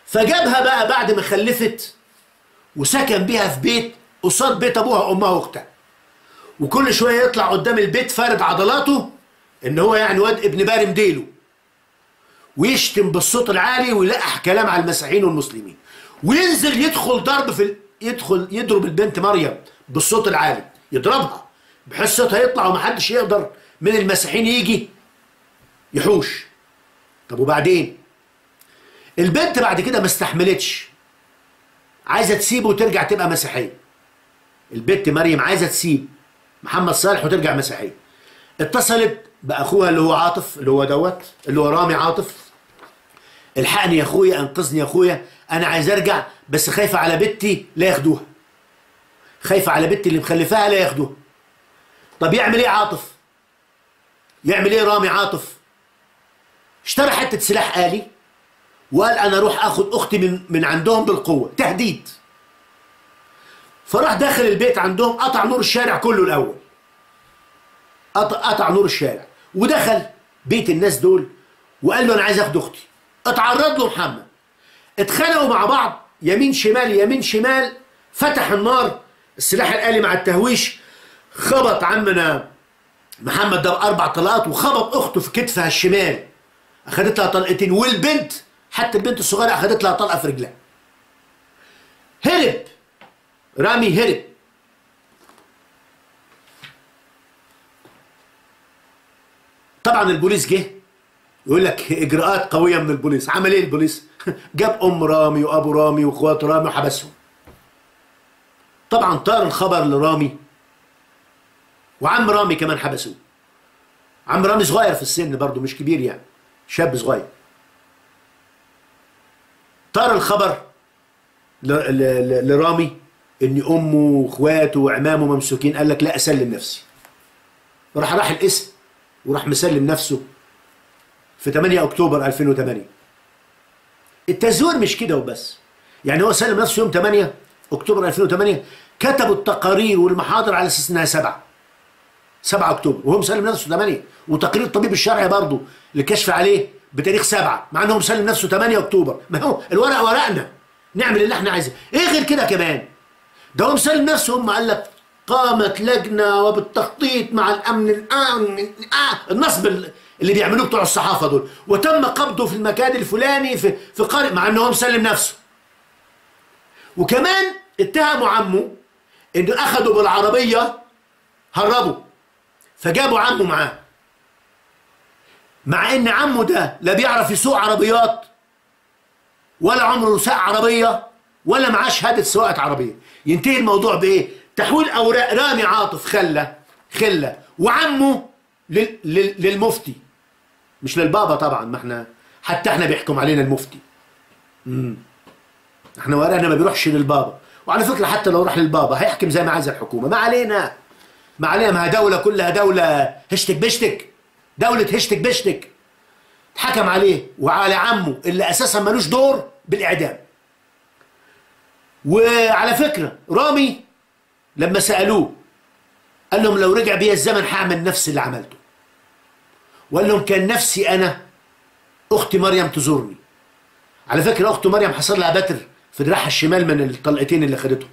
فجابها بقى بعد ما خلفت وسكن بيها في بيت قصاد بيت ابوها وامها واختها وكل شويه يطلع قدام البيت فارد عضلاته ان هو يعني واد ابن بارم ديله ويشتم بالصوت العالي ويلقح كلام على المسيحيين والمسلمين وينزل يدخل ضرب في ال... يدخل يضرب البنت مريم بالصوت العالي يضربها بحيث صوتها يطلع ومحدش يقدر من المسيحيين يجي يحوش طب وبعدين البنت بعد كده ما استحملتش عايزه تسيبه وترجع تبقى مسيحيه البنت مريم عايزه تسيب محمد صالح وترجع مسيحيه اتصلت باخوها اللي هو عاطف اللي هو دوت اللي هو رامي عاطف الحقني يا اخويا انقذني يا اخويا انا عايز ارجع بس خايفه على بنتي لا ياخدوها خايفه على بنتي اللي مخلفاها لا ياخدوها طب يعمل ايه عاطف يعمل ايه رامي عاطف اشترى حته سلاح آلي وقال انا اروح اخد اختي من من عندهم بالقوه تهديد فراح داخل البيت عندهم قطع نور الشارع كله الاول قطع, قطع نور الشارع ودخل بيت الناس دول وقال له انا عايز اخد اختي اتعرض له محمد اتخانقوا مع بعض يمين شمال يمين شمال فتح النار السلاح الآلي مع التهويش خبط عمنا محمد ده بأربع طلقات وخبط أخته في كتفها الشمال أخدت لها طلقتين والبنت حتى البنت الصغيرة أخدت لها طلقة في رجلها هرب رامي هرب طبعا البوليس جه يقول لك اجراءات قويه من البوليس عمل ايه البوليس جاب ام رامي وابو رامي واخوات رامي وحبسهم طبعا طار الخبر لرامي وعم رامي كمان حبسوه عم رامي صغير في السن برضه مش كبير يعني شاب صغير طار الخبر ل- ل- ل- لرامي ان امه واخواته وعمامه ممسوكين قال لك لا اسلم نفسي راح راح الاسم وراح مسلم نفسه في 8 اكتوبر 2008 التزوير مش كده وبس يعني هو سلم نفسه يوم 8 اكتوبر 2008 كتبوا التقارير والمحاضر على اساس انها 7 7 اكتوبر وهو مسلم نفسه 8 وتقرير الطبيب الشرعي برضه الكشف عليه بتاريخ 7 مع انه هو مسلم نفسه 8 اكتوبر ما هو الورق ورقنا نعمل اللي احنا عايزينه ايه غير كده كمان ده هو مسلم نفسه هم قال لك قامت لجنه وبالتخطيط مع الامن الامن آه النصب اللي بيعملوه بتوع الصحافه دول وتم قبضه في المكان الفلاني في في قريه مع انه هو مسلم نفسه وكمان اتهموا عمه انه اخذوا بالعربيه هربوا فجابوا عمه معاه مع ان عمه ده لا بيعرف يسوق عربيات ولا عمره ساق عربيه ولا معاه شهاده سواقه عربيه ينتهي الموضوع بايه تحويل اوراق رامي عاطف خله خله وعمه لل... لل... للمفتي مش للبابا طبعا ما احنا حتى احنا بيحكم علينا المفتي امم احنا ورقنا ما بيروحش للبابا وعلى فكره حتى لو راح للبابا هيحكم زي ما عايزه الحكومه ما علينا ما علينا ما هي دوله كلها دوله هشتك بشتك دوله هشتك بشتك اتحكم عليه وعلى عمه اللي اساسا ملوش دور بالاعدام وعلى فكره رامي لما سالوه قال لهم لو رجع بيا الزمن هعمل نفس اللي عملته وقال لهم كان نفسي انا اختي مريم تزورني على فكره اخته مريم حصل لها بتر في دراعها الشمال من الطلقتين اللي خدتهم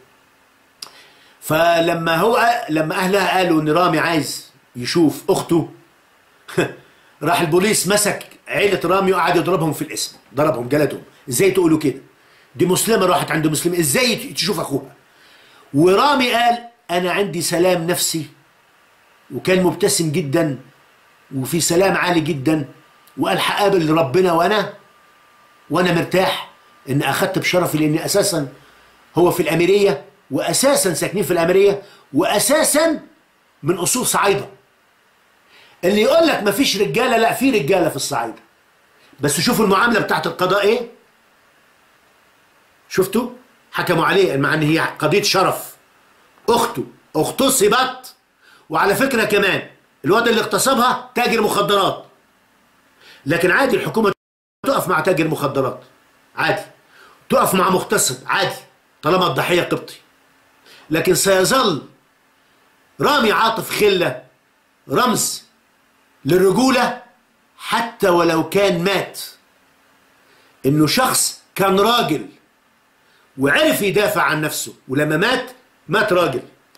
فلما هو لما اهلها قالوا ان رامي عايز يشوف اخته راح البوليس مسك عيلة رامي وقعد يضربهم في الاسم ضربهم جلدهم ازاي تقولوا كده دي مسلمة راحت عند مسلم ازاي تشوف اخوها ورامي قال انا عندي سلام نفسي وكان مبتسم جدا وفي سلام عالي جدا وقال هقابل ربنا وانا وانا مرتاح ان اخدت بشرفي لاني اساسا هو في الاميريه واساسا ساكنين في الاميريه واساسا من اصول صعيده اللي يقول لك مفيش رجاله لا في رجاله في الصعيده بس شوفوا المعامله بتاعت القضاء ايه شفتوا حكموا عليه مع ان هي قضيه شرف اخته اغتصبت وعلى فكره كمان الواد اللي اغتصبها تاجر مخدرات لكن عادي الحكومه تقف مع تاجر مخدرات عادي تقف مع مغتصب عادي طالما الضحيه قبطي لكن سيظل رامي عاطف خله رمز للرجوله حتى ولو كان مات انه شخص كان راجل وعرف يدافع عن نفسه ولما مات مات راجل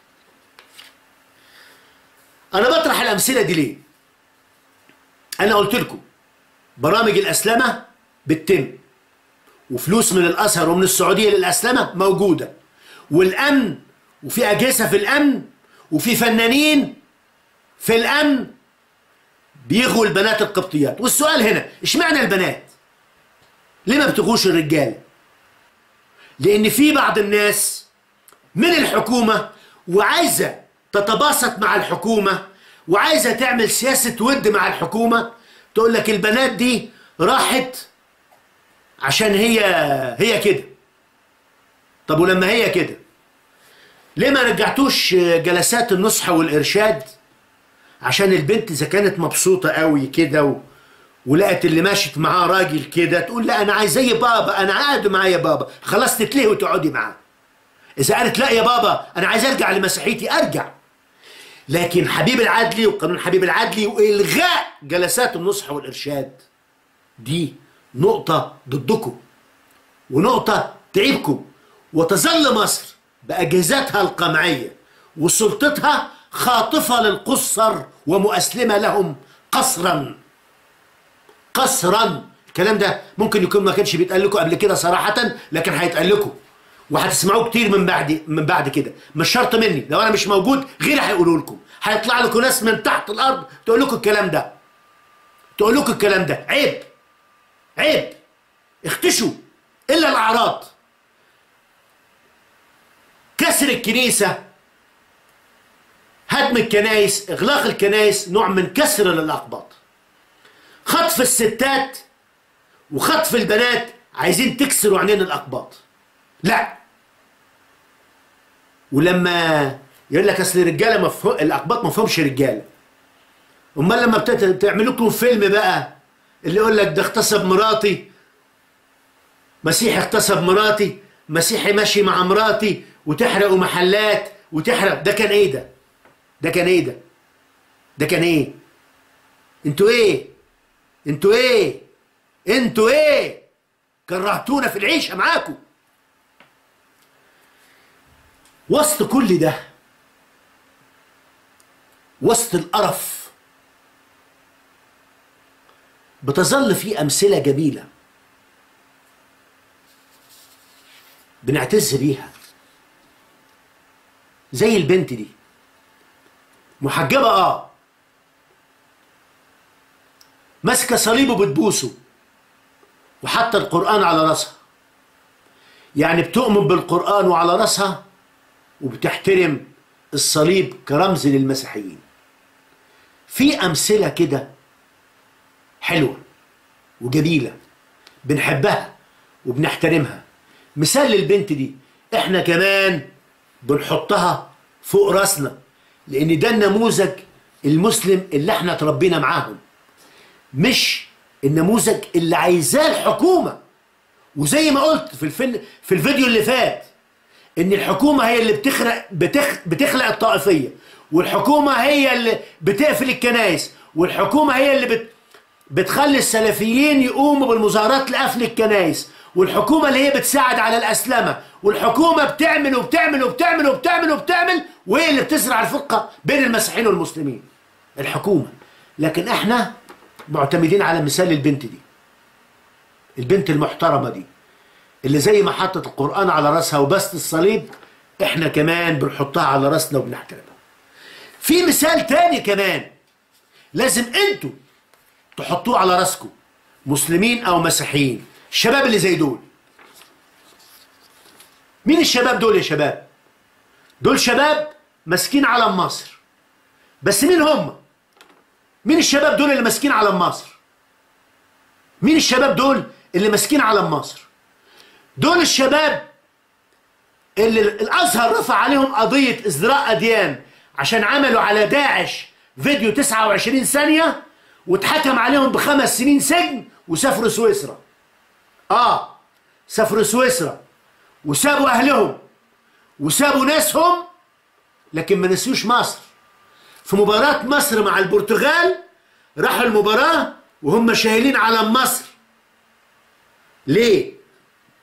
انا بطرح الامثله دي ليه انا قلت لكم برامج الاسلمه بتتم وفلوس من الازهر ومن السعوديه للاسلمه موجوده والامن وفي اجهزه في الامن وفي فنانين في الامن بيغوا البنات القبطيات والسؤال هنا اشمعنى البنات ليه ما بتغوش الرجاله لان في بعض الناس من الحكومه وعايزه تتباسط مع الحكومه وعايزه تعمل سياسه ود مع الحكومه تقول لك البنات دي راحت عشان هي هي كده طب ولما هي كده ليه ما رجعتوش جلسات النصح والارشاد عشان البنت اذا كانت مبسوطه قوي كده و... ولقت اللي ماشت معاه راجل كده تقول لا انا عايز زي بابا انا قاعد معايا بابا خلاص تتلهي وتقعدي معاه اذا قالت لا يا بابا انا عايز ارجع لمسيحيتي ارجع لكن حبيب العدلي وقانون حبيب العدلي والغاء جلسات النصح والارشاد دي نقطه ضدكم ونقطه تعيبكم وتظل مصر باجهزتها القمعيه وسلطتها خاطفه للقصر ومؤسلمه لهم قصرا قصرا الكلام ده ممكن يكون ما كانش بيتقال لكم قبل كده صراحه لكن هيتقال لكم وهتسمعوه كتير من بعد من بعد كده مش شرط مني لو انا مش موجود غيري هيقولوا لكم هيطلع لكم ناس من تحت الارض تقول لكم الكلام ده تقول لكم الكلام ده عيب عيب اختشوا الا الاعراض كسر الكنيسه هدم الكنائس اغلاق الكنائس نوع من كسر للاقباط خطف الستات وخطف البنات عايزين تكسروا عينين الاقباط لا ولما يقول لك اصل الرجاله مفهوم الاقباط ما فهمش رجاله امال لما بتعملوا لكم فيلم بقى اللي يقول لك ده اغتصب مراتي مسيحي اغتصب مراتي مسيحي ماشي مع مراتي وتحرقوا محلات وتحرق ده كان ايه ده ده كان ايه ده ده كان ايه انتوا ايه انتوا ايه انتوا ايه كرهتونا في العيشه معاكم وسط كل ده وسط القرف بتظل في امثله جميله بنعتز بيها زي البنت دي محجبه اه ماسكه صليبه بتبوسه وحتى القران على راسها يعني بتؤمن بالقران وعلى راسها وبتحترم الصليب كرمز للمسيحيين في امثله كده حلوه وجميله بنحبها وبنحترمها مثال للبنت دي احنا كمان بنحطها فوق راسنا لان ده النموذج المسلم اللي احنا اتربينا معاهم مش النموذج اللي عايزاه الحكومه وزي ما قلت في الفيلم في الفيديو اللي فات ان الحكومه هي اللي بتخرق بتخ بتخلق الطائفيه والحكومه هي اللي بتقفل الكنائس والحكومه هي اللي بت بتخلي السلفيين يقوموا بالمظاهرات لقفل الكنائس والحكومه اللي هي بتساعد على الاسلمه والحكومه بتعمل وبتعمل وبتعمل وبتعمل وبتعمل وهي اللي بتزرع الفرقه بين المسيحيين والمسلمين الحكومه لكن احنا معتمدين على مثال البنت دي البنت المحترمه دي اللي زي ما حطت القرآن على راسها وبست الصليب احنا كمان بنحطها على راسنا وبنحترمها في مثال تاني كمان لازم انتوا تحطوه على راسكم مسلمين او مسيحيين الشباب اللي زي دول مين الشباب دول يا شباب دول شباب ماسكين علم مصر بس مين هم مين الشباب دول اللي ماسكين علم مصر مين الشباب دول اللي ماسكين علم مصر دول الشباب اللي الازهر رفع عليهم قضيه ازدراء اديان عشان عملوا على داعش فيديو 29 ثانيه واتحكم عليهم بخمس سنين سجن وسافروا سويسرا اه سافروا سويسرا وسابوا اهلهم وسابوا ناسهم لكن ما نسيوش مصر في مباراة مصر مع البرتغال راحوا المباراة وهم شايلين علم مصر ليه؟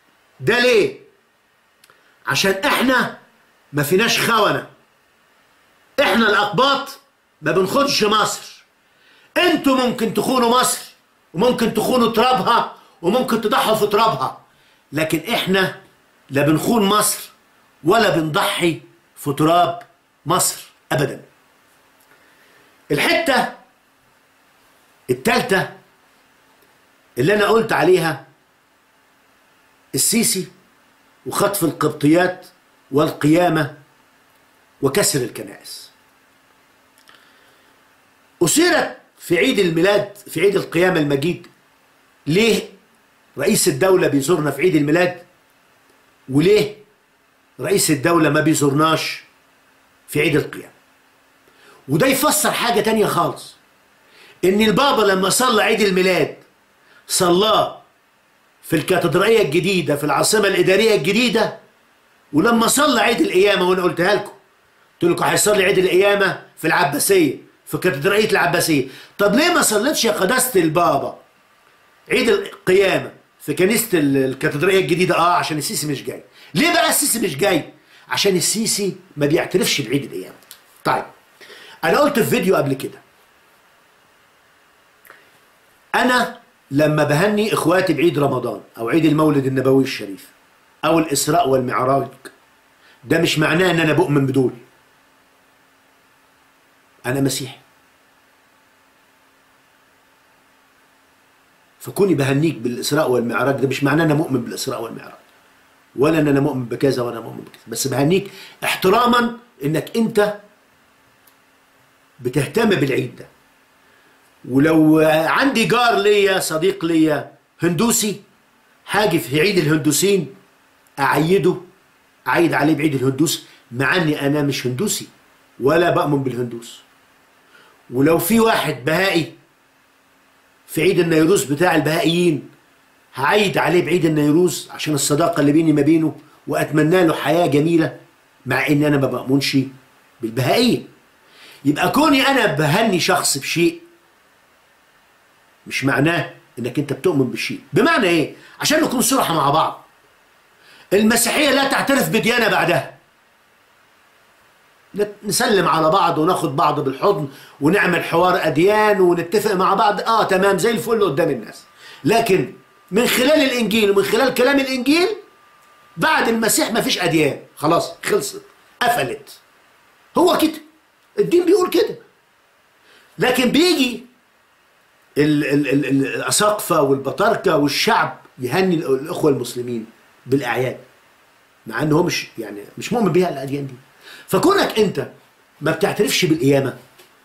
ده ليه عشان احنا ما فيناش خونة احنا الاقباط ما بنخونش مصر انتوا ممكن تخونوا مصر وممكن تخونوا ترابها وممكن تضحوا في ترابها لكن احنا لا بنخون مصر ولا بنضحي في تراب مصر ابدا الحته التالتة اللي انا قلت عليها السيسي وخطف القبطيات والقيامة وكسر الكنائس أثيرت في عيد الميلاد في عيد القيامة المجيد ليه رئيس الدولة بيزورنا في عيد الميلاد وليه رئيس الدولة ما بيزورناش في عيد القيامة وده يفسر حاجة تانية خالص ان البابا لما صلى عيد الميلاد صلاه في الكاتدرائية الجديدة في العاصمة الإدارية الجديدة ولما صلى عيد القيامة وأنا قلتها لكم قلت لكم هيصلي عيد القيامة في العباسية في كاتدرائية العباسية طب ليه ما صليتش يا قداسة البابا عيد القيامة في كنيسة الكاتدرائية الجديدة اه عشان السيسي مش جاي ليه بقى السيسي مش جاي عشان السيسي ما بيعترفش بعيد القيامة طيب انا قلت في فيديو قبل كده انا لما بهني اخواتي بعيد رمضان او عيد المولد النبوي الشريف او الاسراء والمعراج ده مش معناه ان انا بؤمن بدول انا مسيحي فكوني بهنيك بالاسراء والمعراج ده مش معناه ان انا مؤمن بالاسراء والمعراج ولا ان انا مؤمن بكذا ولا مؤمن بكذا بس بهنيك احتراما انك انت بتهتم بالعيد ده ولو عندي جار ليا صديق ليا هندوسي هاجي في عيد الهندوسين اعيده اعيد عليه بعيد الهندوس مع اني انا مش هندوسي ولا بأمن بالهندوس ولو في واحد بهائي في عيد النيروز بتاع البهائيين هعيد عليه بعيد النيروز عشان الصداقة اللي بيني ما بينه وأتمنى له حياة جميلة مع إن أنا ما بأمنش بالبهائية يبقى كوني أنا بهني شخص بشيء مش معناه إنك أنت بتؤمن بالشيء بمعنى إيه؟ عشان نكون صراحة مع بعض المسيحية لا تعترف بديانة بعدها نسلم على بعض وناخد بعض بالحضن ونعمل حوار أديان ونتفق مع بعض آه تمام زي الفل قدام الناس لكن من خلال الإنجيل ومن خلال كلام الإنجيل بعد المسيح ما فيش أديان خلاص خلصت قفلت هو كده الدين بيقول كده لكن بيجي ال ال ال ال الأساقفة والبطاركة والشعب يهني الأخوة المسلمين بالأعياد مع أنه هو مش يعني مش مؤمن بيها الأديان دي فكونك أنت ما بتعترفش بالقيامة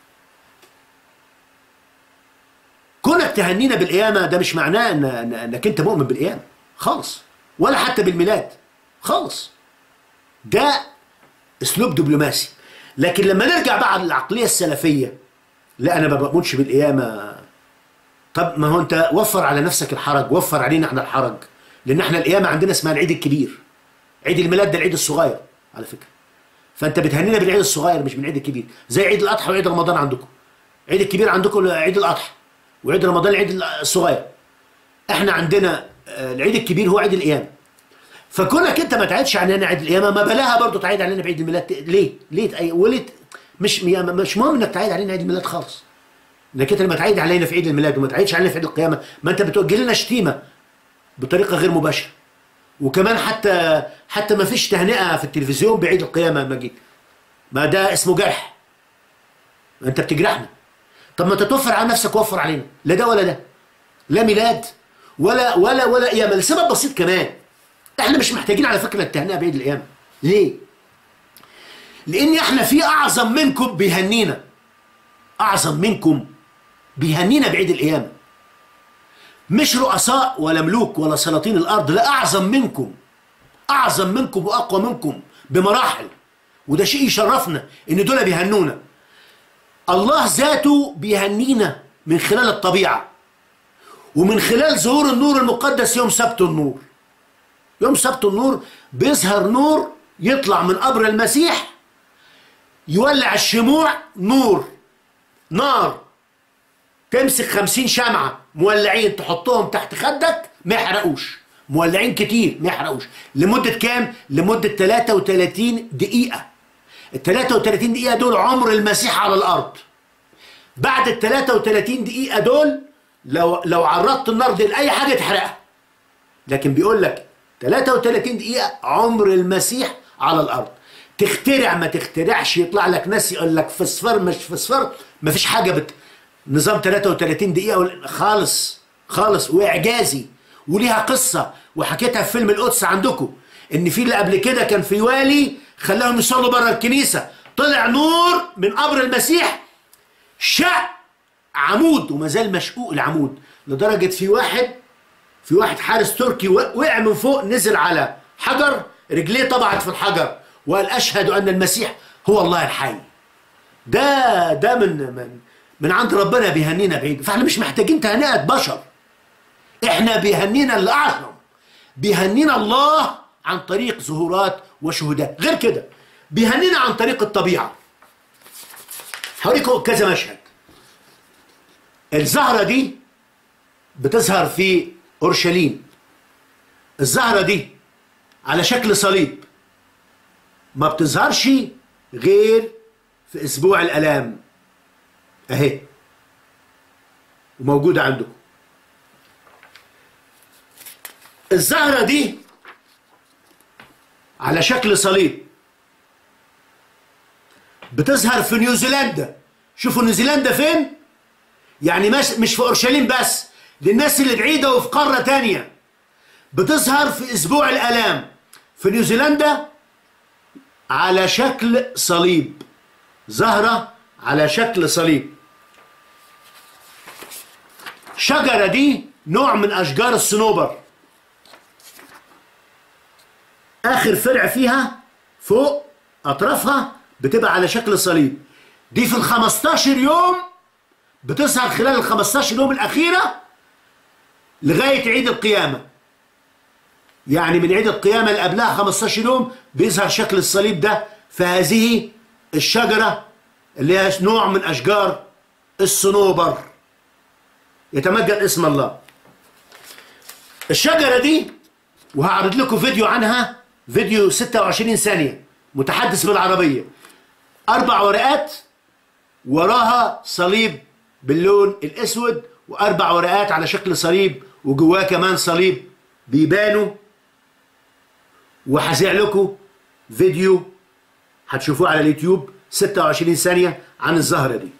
كونك تهنينا بالقيامة ده مش معناه إن إن انك انت مؤمن بالقيامة خالص ولا حتى بالميلاد خالص ده اسلوب دبلوماسي لكن لما نرجع بقى للعقلية السلفية لا انا ما بؤمنش بالقيامة طب ما هو انت وفر على نفسك الحرج وفر علينا احنا الحرج لان احنا القيامة عندنا اسمها العيد الكبير عيد الميلاد ده العيد الصغير على فكرة فانت بتهنينا بالعيد الصغير مش بالعيد الكبير زي عيد الاضحى وعيد رمضان عندكم عيد الكبير عندكم عيد الاضحى وعيد رمضان العيد الصغير احنا عندنا العيد الكبير هو عيد القيامه فكونك انت ما تعيدش علينا عيد القيامه ما بلاها برضه تعيد علينا بعيد الميلاد ليه ليه تأي... وليه مش مش مهم انك تعيد علينا عيد الميلاد خالص انك انت لما تعيد علينا في عيد الميلاد وما تعيدش علينا في عيد القيامه ما انت بتوجه لنا شتيمه بطريقه غير مباشره وكمان حتى حتى ما فيش تهنئه في التلفزيون بعيد القيامه المجيد ما ده اسمه جرح ما انت بتجرحنا طب ما تتوفر على نفسك وفر علينا لا ده ولا ده لا ميلاد ولا ولا ولا قيامه لسبب بسيط كمان احنا مش محتاجين على فكره التهنئه بعيد القيامه ليه لان احنا في اعظم منكم بيهنينا اعظم منكم بيهنينا بعيد القيامه مش رؤساء ولا ملوك ولا سلاطين الارض لا اعظم منكم اعظم منكم واقوى منكم بمراحل وده شيء يشرفنا ان دول بيهنونا الله ذاته بيهنينا من خلال الطبيعة ومن خلال ظهور النور المقدس يوم سبت النور يوم سبت النور بيظهر نور يطلع من قبر المسيح يولع الشموع نور نار تمسك خمسين شمعة مولعين تحطهم تحت خدك ما يحرقوش مولعين كتير ما يحرقوش لمده كام لمده 33 دقيقه ال 33 دقيقه دول عمر المسيح على الارض بعد ال 33 دقيقه دول لو لو عرضت النار دي لاي حاجه تحرقها لكن بيقول لك 33 دقيقه عمر المسيح على الارض تخترع ما تخترعش يطلع لك ناس يقول لك فسفر مش فسفر مفيش حاجه بت نظام 33 دقيقه ولا- خالص خالص واعجازي وليها قصه وحكيتها في فيلم القدس عندكم ان في اللي قبل كده كان في والي خلاهم يصلوا بره الكنيسه طلع نور من قبر المسيح شق عمود وما زال مشقوق العمود لدرجه في واحد في واحد حارس تركي وقع من فوق نزل على حجر رجليه طبعت في الحجر وقال اشهد ان المسيح هو الله الحي ده ده من من من عند ربنا بيهنينا بعيد فاحنا مش محتاجين تهنئه بشر احنا بيهنينا اللي اعظم بيهنينا الله عن طريق ظهورات وشهودات غير كده بيهنينا عن طريق الطبيعه هوريكم كذا مشهد الزهره دي بتظهر في اورشليم الزهره دي على شكل صليب ما بتظهرش غير في اسبوع الالام اهي وموجوده عندكم الزهره دي على شكل صليب بتظهر في نيوزيلندا شوفوا نيوزيلندا فين يعني مش مش في اورشليم بس للناس اللي بعيده وفي قاره تانية بتظهر في اسبوع الالام في نيوزيلندا على شكل صليب زهره على شكل صليب شجره دي نوع من اشجار الصنوبر اخر فرع فيها فوق اطرافها بتبقى على شكل صليب دي في ال 15 يوم بتظهر خلال ال 15 يوم الاخيره لغايه عيد القيامه يعني من عيد القيامه اللي قبلها 15 يوم بيظهر شكل الصليب ده فهذه الشجره اللي هي نوع من اشجار الصنوبر يتمجد اسم الله الشجره دي وهعرض لكم فيديو عنها فيديو 26 ثانيه متحدث بالعربيه اربع ورقات وراها صليب باللون الاسود واربع ورقات على شكل صليب وجواه كمان صليب بيبانوا وهذيع لكم فيديو هتشوفوه على اليوتيوب 26 ثانيه عن الزهره دي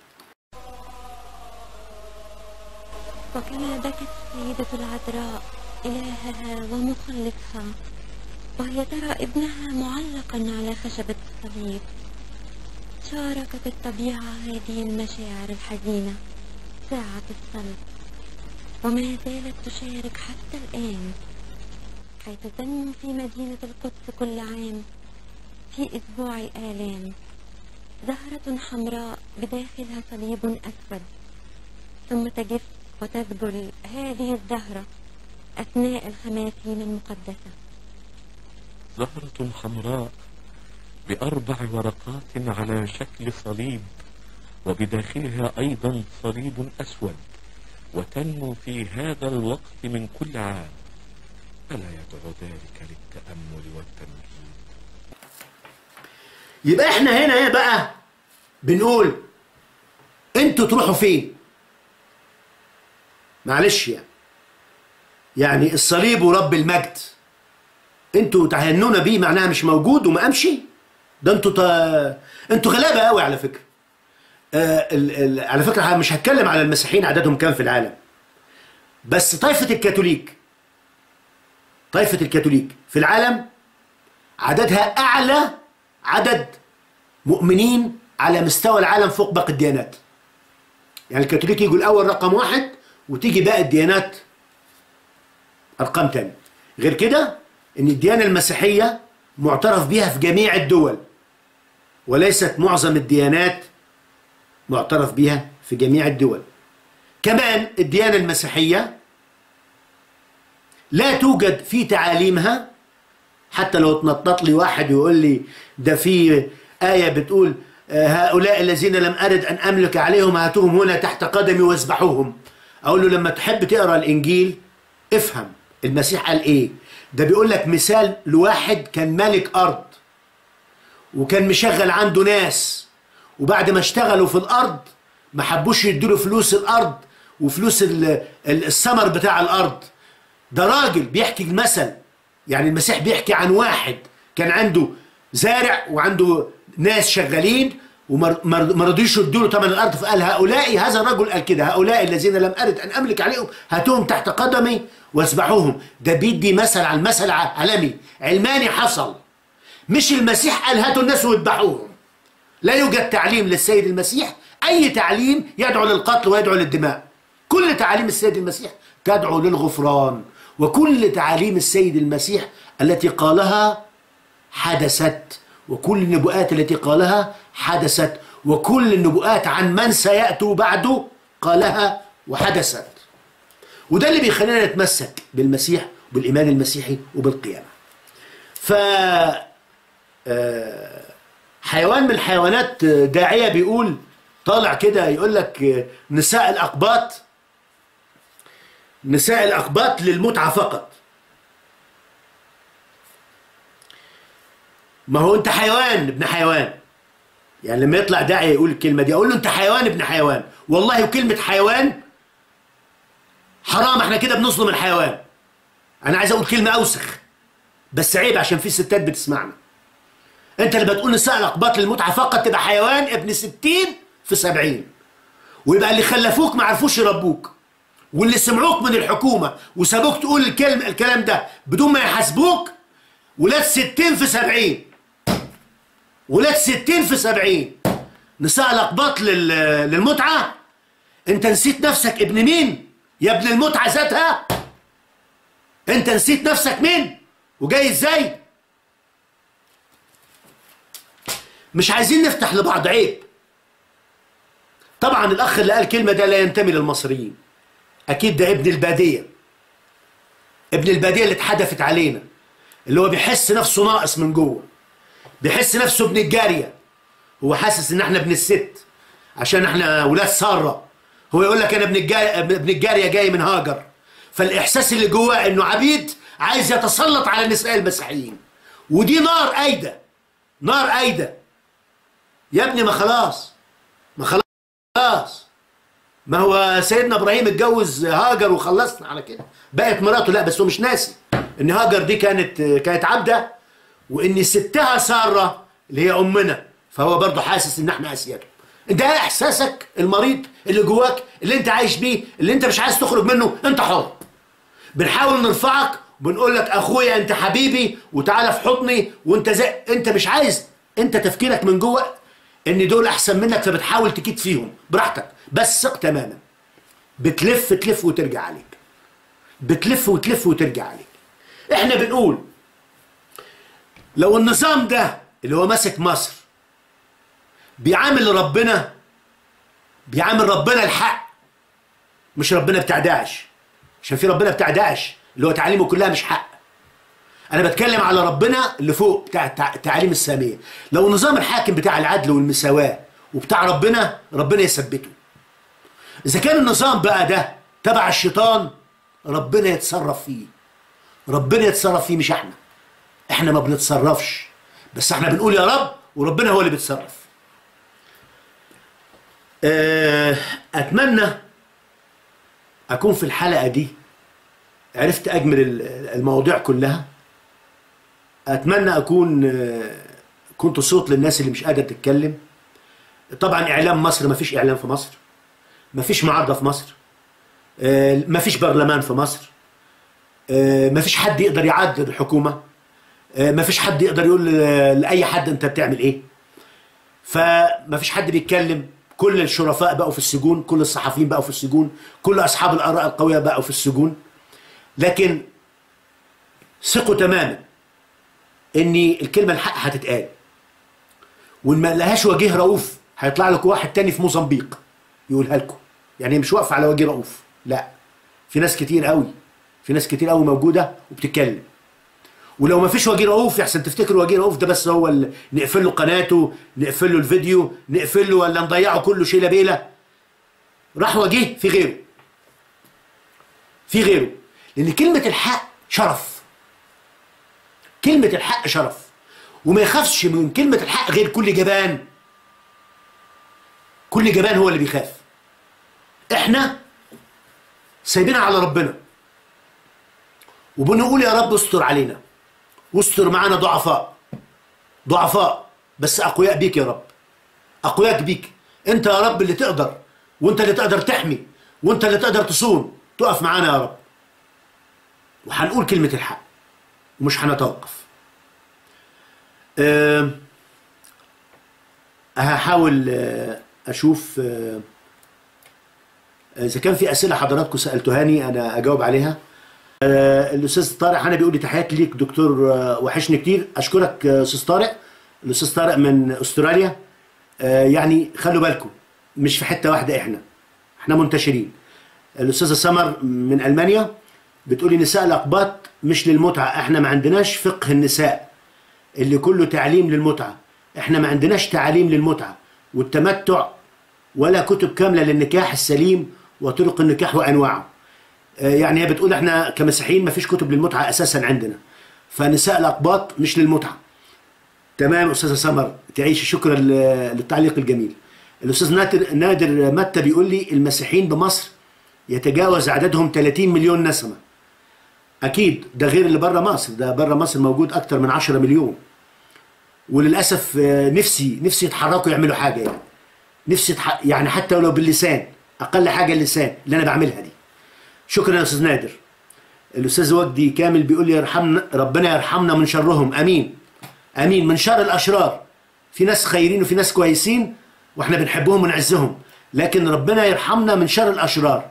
وكما بكت السيدة العذراء إلهها ومخلصها وهي ترى ابنها معلقا على خشبة الصليب شاركت الطبيعة هذه المشاعر الحزينة ساعة الصلب وما زالت تشارك حتى الآن حيث تنمو في مدينة القدس كل عام في أسبوع الآلام زهرة حمراء بداخلها صليب أسود ثم تجف وتذبل هذه الزهرة أثناء الخماسين المقدسة زهرة حمراء بأربع ورقات على شكل صليب وبداخلها أيضا صليب أسود وتنمو في هذا الوقت من كل عام ألا يدعو ذلك للتأمل والتمجيد يبقى احنا هنا ايه بقى بنقول انتوا تروحوا فين معلش يعني يعني الصليب ورب المجد انتوا تهنونا بيه معناها مش موجود وما امشي ده انتوا ط... انتوا غلابه قوي على فكره آه ال... ال... على فكره مش هتكلم على المسيحيين عددهم كام في العالم بس طائفه الكاثوليك طائفه الكاثوليك في العالم عددها اعلى عدد مؤمنين على مستوى العالم فوق باقي الديانات يعني الكاثوليك يجوا الاول رقم واحد وتيجي باقي الديانات ارقام تانية غير كده ان الديانه المسيحيه معترف بها في جميع الدول وليست معظم الديانات معترف بها في جميع الدول كمان الديانه المسيحيه لا توجد في تعاليمها حتى لو اتنطط لي واحد ويقول لي ده في آية بتقول آه، هؤلاء الذين لم أرد أن أملك عليهم هاتوهم هنا تحت قدمي واذبحوهم أقول له لما تحب تقرأ الإنجيل افهم المسيح قال ايه ده بيقول لك مثال لواحد كان ملك ارض وكان مشغل عنده ناس وبعد ما اشتغلوا في الارض ما حبوش يدوا فلوس الارض وفلوس ال- ال- الثمر بتاع الارض ده راجل بيحكي المثل يعني المسيح بيحكي عن واحد كان عنده زارع وعنده ناس شغالين وما ما رضيش يدوا له ثمن الارض فقال هؤلاء هذا الرجل قال كده هؤلاء الذين لم ارد ان املك عليهم هاتوهم تحت قدمي واذبحوهم ده بيدي مثل على المثل عالمي علماني حصل مش المسيح قال هاتوا الناس واذبحوهم لا يوجد تعليم للسيد المسيح اي تعليم يدعو للقتل ويدعو للدماء كل تعاليم السيد المسيح تدعو للغفران وكل تعاليم السيد المسيح التي قالها حدثت وكل النبوءات التي قالها حدثت وكل النبوءات عن من سيأتوا بعده قالها وحدثت وده اللي بيخلينا نتمسك بالمسيح وبالإيمان المسيحي وبالقيامة ف آه، حيوان من الحيوانات آه، داعية بيقول طالع كده يقول لك آه، نساء الأقباط نساء الأقباط للمتعة فقط ما هو انت حيوان ابن حيوان يعني لما يطلع داعي يقول الكلمة دي اقول له انت حيوان ابن حيوان والله وكلمة حيوان حرام احنا كده بنظلم الحيوان انا عايز اقول كلمة اوسخ بس عيب عشان في ستات بتسمعنا انت اللي بتقول نساء الاقباط للمتعة فقط تبقى حيوان ابن ستين في سبعين ويبقى اللي خلفوك ما عرفوش يربوك واللي سمعوك من الحكومة وسابوك تقول الكلمة الكلام ده بدون ما يحاسبوك ولاد ستين في سبعين ولاد ستين في سبعين نساء الأقباط لل... للمتعة انت نسيت نفسك ابن مين يا ابن المتعة ذاتها انت نسيت نفسك مين وجاي ازاي مش عايزين نفتح لبعض عيب طبعا الاخ اللي قال كلمة ده لا ينتمي للمصريين اكيد ده ابن البادية ابن البادية اللي اتحدفت علينا اللي هو بيحس نفسه ناقص من جوه بيحس نفسه ابن الجارية هو حاسس ان احنا ابن الست عشان احنا ولاد سارة هو يقول لك انا ابن الجارية, ابن الجارية جاي من هاجر فالاحساس اللي جواه انه عبيد عايز يتسلط على النساء المسيحيين ودي نار ايدة نار ايدة يا ابني ما خلاص ما خلاص ما هو سيدنا ابراهيم اتجوز هاجر وخلصنا على كده بقت مراته لا بس هو مش ناسي ان هاجر دي كانت كانت عبده وان ستها ساره اللي هي امنا فهو برضه حاسس ان احنا اسياده ده احساسك المريض اللي جواك اللي انت عايش بيه اللي انت مش عايز تخرج منه انت حر بنحاول نرفعك وبنقول لك اخويا انت حبيبي وتعالى في حضني وانت زي انت مش عايز انت تفكيرك من جوه ان دول احسن منك فبتحاول تكيد فيهم براحتك بس ثق تماما بتلف تلف وترجع عليك بتلف وتلف وترجع عليك احنا بنقول لو النظام ده اللي هو ماسك مصر بيعامل ربنا بيعامل ربنا الحق مش ربنا بتاع داعش عشان في ربنا بتاع داعش اللي هو تعاليمه كلها مش حق انا بتكلم على ربنا اللي فوق بتاع التع- التعاليم الساميه لو النظام الحاكم بتاع العدل والمساواه وبتاع ربنا ربنا يثبته اذا كان النظام بقى ده تبع الشيطان ربنا يتصرف فيه ربنا يتصرف فيه مش احنا احنا ما بنتصرفش بس احنا بنقول يا رب وربنا هو اللي بيتصرف آه، اتمنى اكون في الحلقه دي عرفت اجمل ال- المواضيع كلها اتمنى اكون آه، كنت صوت للناس اللي مش قادره تتكلم طبعا اعلام مصر ما فيش اعلام في مصر ما فيش معارضه في مصر آه، ما فيش برلمان في مصر آه، ما فيش حد يقدر يعدل الحكومه آه، ما فيش حد يقدر يقول ل- لاي حد انت بتعمل ايه فما فيش حد بيتكلم كل الشرفاء بقوا في السجون كل الصحفيين بقوا في السجون كل اصحاب الاراء القويه بقوا في السجون لكن ثقوا تماما ان الكلمه الحق هتتقال وان ما لهاش وجيه رؤوف هيطلع لكم واحد تاني في موزمبيق يقولها لكم يعني هي مش واقفه على وجيه رؤوف لا في ناس كتير قوي في ناس كتير قوي موجوده وبتتكلم ولو ما فيش وجيه رؤوف يحسن تفتكروا وجيه رؤوف ده بس هو اللي نقفل له قناته نقفل له الفيديو نقفل له ولا نضيعه كله شيله بيله راح وجيه في غيره في غيره لان كلمه الحق شرف كلمة الحق شرف وما يخافش من كلمة الحق غير كل جبان كل جبان هو اللي بيخاف احنا سايبينها على ربنا وبنقول يا رب استر علينا واستر معانا ضعفاء ضعفاء بس اقوياء بيك يا رب اقوياء بيك انت يا رب اللي تقدر وانت اللي تقدر تحمي وانت اللي تقدر تصون تقف معانا يا رب وهنقول كلمة الحق ومش هنتوقف أه هحاول آه، اشوف آه، اذا كان في اسئله حضراتكم سالتوهاني انا اجاوب عليها آه، الاستاذ طارق حنا بيقول لي تحياتي ليك دكتور آه، وحشني كتير اشكرك آه، استاذ طارق الاستاذ طارق من استراليا آه، يعني خلوا بالكم مش في حته واحده احنا احنا منتشرين الاستاذه سمر من المانيا بتقولي نساء الاقباط مش للمتعه احنا ما عندناش فقه النساء اللي كله تعليم للمتعه احنا ما عندناش تعاليم للمتعه والتمتع ولا كتب كامله للنكاح السليم وطرق النكاح وانواعه آه، يعني هي بتقول احنا كمسيحيين ما فيش كتب للمتعه اساسا عندنا فنساء الاقباط مش للمتعه تمام استاذه سمر تعيش شكرا ل- للتعليق الجميل الاستاذ نادر نادر متى بيقول لي المسيحيين بمصر يتجاوز عددهم 30 مليون نسمه اكيد ده غير اللي بره مصر ده بره مصر موجود اكتر من 10 مليون وللاسف آه، نفسي نفسي يتحركوا يعملوا حاجه يعني نفسي يتح... يعني حتى ولو باللسان اقل حاجه اللسان اللي انا بعملها دي شكرا يا استاذ نادر الاستاذ وجدي كامل بيقول لي يرحمنا ربنا يرحمنا من شرهم امين امين من شر الاشرار في ناس خيرين وفي ناس كويسين واحنا بنحبهم ونعزهم لكن ربنا يرحمنا من شر الاشرار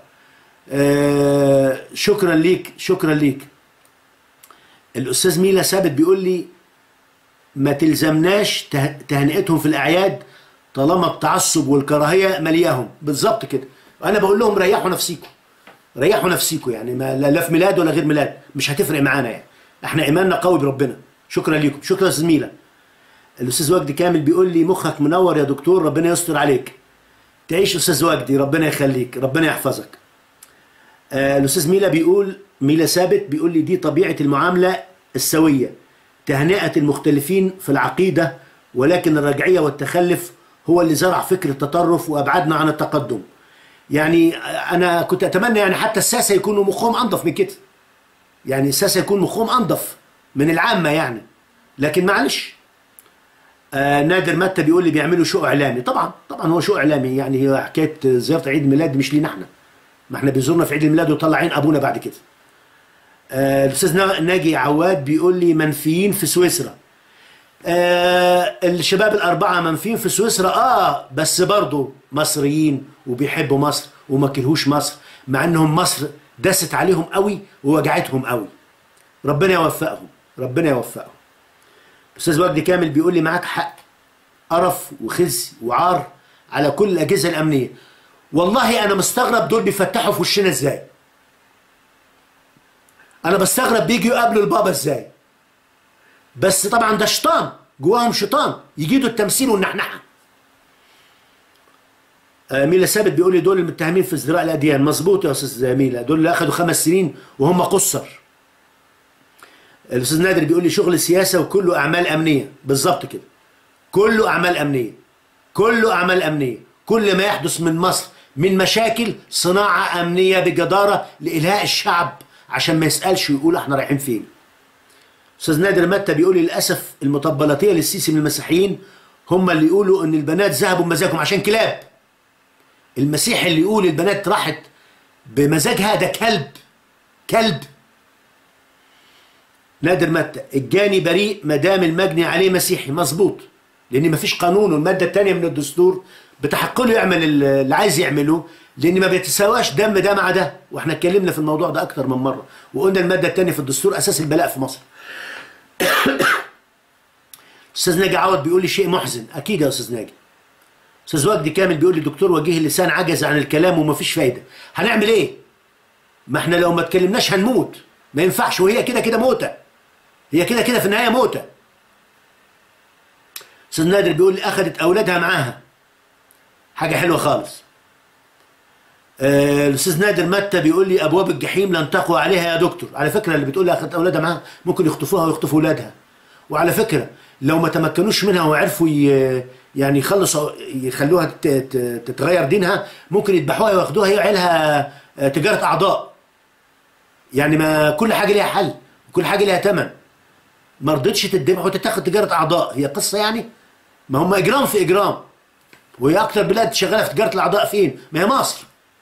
آه شكرا ليك شكرا ليك الاستاذ ميلا ثابت بيقول لي ما تلزمناش ته- تهنئتهم في الاعياد طالما التعصب والكراهيه ملياهم بالظبط كده انا بقول لهم ريحوا نفسيكم ريحوا نفسيكم يعني ما لا لا في ميلاد ولا غير ميلاد مش هتفرق معانا يعني احنا ايماننا قوي بربنا شكرا ليكم شكرا يا استاذ ميلا الاستاذ وجدي كامل بيقول لي مخك منور يا دكتور ربنا يستر عليك تعيش استاذ وجدي ربنا يخليك ربنا يحفظك آه الاستاذ ميلا بيقول ميلا ثابت بيقول لي دي طبيعه المعامله السويه تهنئه المختلفين في العقيده ولكن الرجعيه والتخلف هو اللي زرع فكر التطرف وابعدنا عن التقدم يعني انا كنت اتمنى يعني حتى الساسه يكونوا مخهم انضف من كده يعني الساسه يكون مخهم انضف من العامه يعني لكن معلش آه نادر متى بيقول لي بيعملوا شو اعلامي طبعا طبعا هو شو اعلامي يعني هي حكايه زياره عيد الميلاد مش لينا احنا ما احنا بيزورنا في عيد الميلاد وطلعين ابونا بعد كده آه الاستاذ نا- ناجي عواد بيقول لي منفيين في سويسرا آه الشباب الأربعة منفيين في سويسرا آه بس برضو مصريين وبيحبوا مصر وما كرهوش مصر مع إنهم مصر دست عليهم قوي ووجعتهم قوي ربنا يوفقهم ربنا يوفقهم أستاذ وجدي كامل بيقول لي معاك حق قرف وخزي وعار على كل الأجهزة الأمنية والله أنا مستغرب دول بيفتحوا في وشنا إزاي أنا بستغرب بيجوا يقابلوا البابا إزاي بس طبعا ده شيطان جواهم شيطان يجيدوا التمثيل والنحنحه آه، ميلا ثابت بيقول لي دول المتهمين في ازدراء الاديان مظبوط يا استاذ ميلا دول اللي اخذوا خمس سنين وهم قصر الاستاذ نادر بيقول لي شغل سياسه وكله اعمال امنيه بالظبط كده كله اعمال امنيه كله اعمال امنيه كل ما يحدث من مصر من مشاكل صناعه امنيه بجداره لالهاء الشعب عشان ما يسالش ويقول احنا رايحين فين استاذ نادر متى بيقول لي للاسف المطبلاتيه للسيسي من المسيحيين هم اللي يقولوا ان البنات ذهبوا بمزاجهم عشان كلاب المسيحي اللي يقول البنات راحت بمزاجها ده كلب كلب نادر متى الجاني بريء ما دام المجني عليه مسيحي مظبوط لان مفيش قانون والماده الثانيه من الدستور بتحق له يعمل اللي عايز يعمله لان ما بيتساواش دم ده مع ده واحنا اتكلمنا في الموضوع ده اكتر من مره وقلنا الماده الثانيه في الدستور اساس البلاء في مصر استاذ ناجي عوض بيقول لي شيء محزن اكيد يا استاذ ناجي استاذ وجدي كامل بيقول لي دكتور وجيه اللسان عجز عن الكلام ومفيش فايده هنعمل ايه ما احنا لو ما اتكلمناش هنموت ما ينفعش وهي كده كده موتة هي كده كده في النهايه موتة استاذ نادر بيقول لي اخذت اولادها معاها حاجه حلوه خالص آه، الاستاذ نادر متى بيقول لي ابواب الجحيم لن تقوى عليها يا دكتور على فكره اللي بتقول لي اخذت اولادها معاها ممكن يخطفوها ويخطفوا اولادها وعلى فكره لو ما تمكنوش منها وعرفوا ي... يعني يخلصوا يخلوها تت- تت- تتغير دينها ممكن يذبحوها وياخدوها هي وعيالها آه، تجاره اعضاء يعني ما كل حاجه ليها حل وكل حاجه ليها ثمن ما رضتش تتذبح وتتاخد تجاره اعضاء هي قصه يعني ما هم اجرام في اجرام وهي اكتر بلاد شغاله في تجاره الاعضاء فين ما هي مصر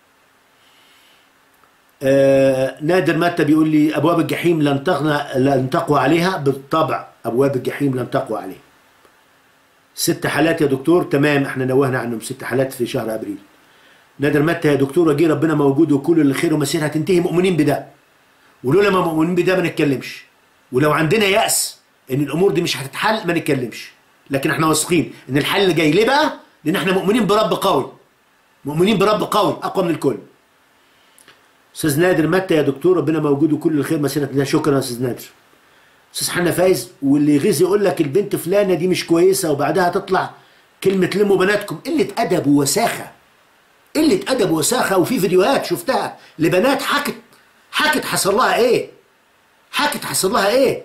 آه نادر متى بيقول لي ابواب الجحيم لن تغنى لن تقوى عليها بالطبع ابواب الجحيم لن تقوى عليها ست حالات يا دكتور تمام احنا نوهنا عنهم ست حالات في شهر ابريل نادر متى يا دكتور وجه ربنا موجود وكل اللي خير ومسير هتنتهي مؤمنين بده ولولا ما مؤمنين بده ما نتكلمش ولو عندنا يأس ان الامور دي مش هتتحل ما نتكلمش لكن احنا واثقين ان الحل اللي جاي ليه بقى لان احنا مؤمنين برب قوي مؤمنين برب قوي اقوى من الكل استاذ نادر متى يا دكتور ربنا موجود وكل الخير مسيرة ده شكرا يا استاذ نادر استاذ حنا فايز واللي يغيظ يقول لك البنت فلانه دي مش كويسه وبعدها تطلع كلمه لموا بناتكم قله ادب ووساخه قله ادب ووساخه وفي فيديوهات شفتها لبنات حكت حكت حصل لها ايه حكت حصل لها ايه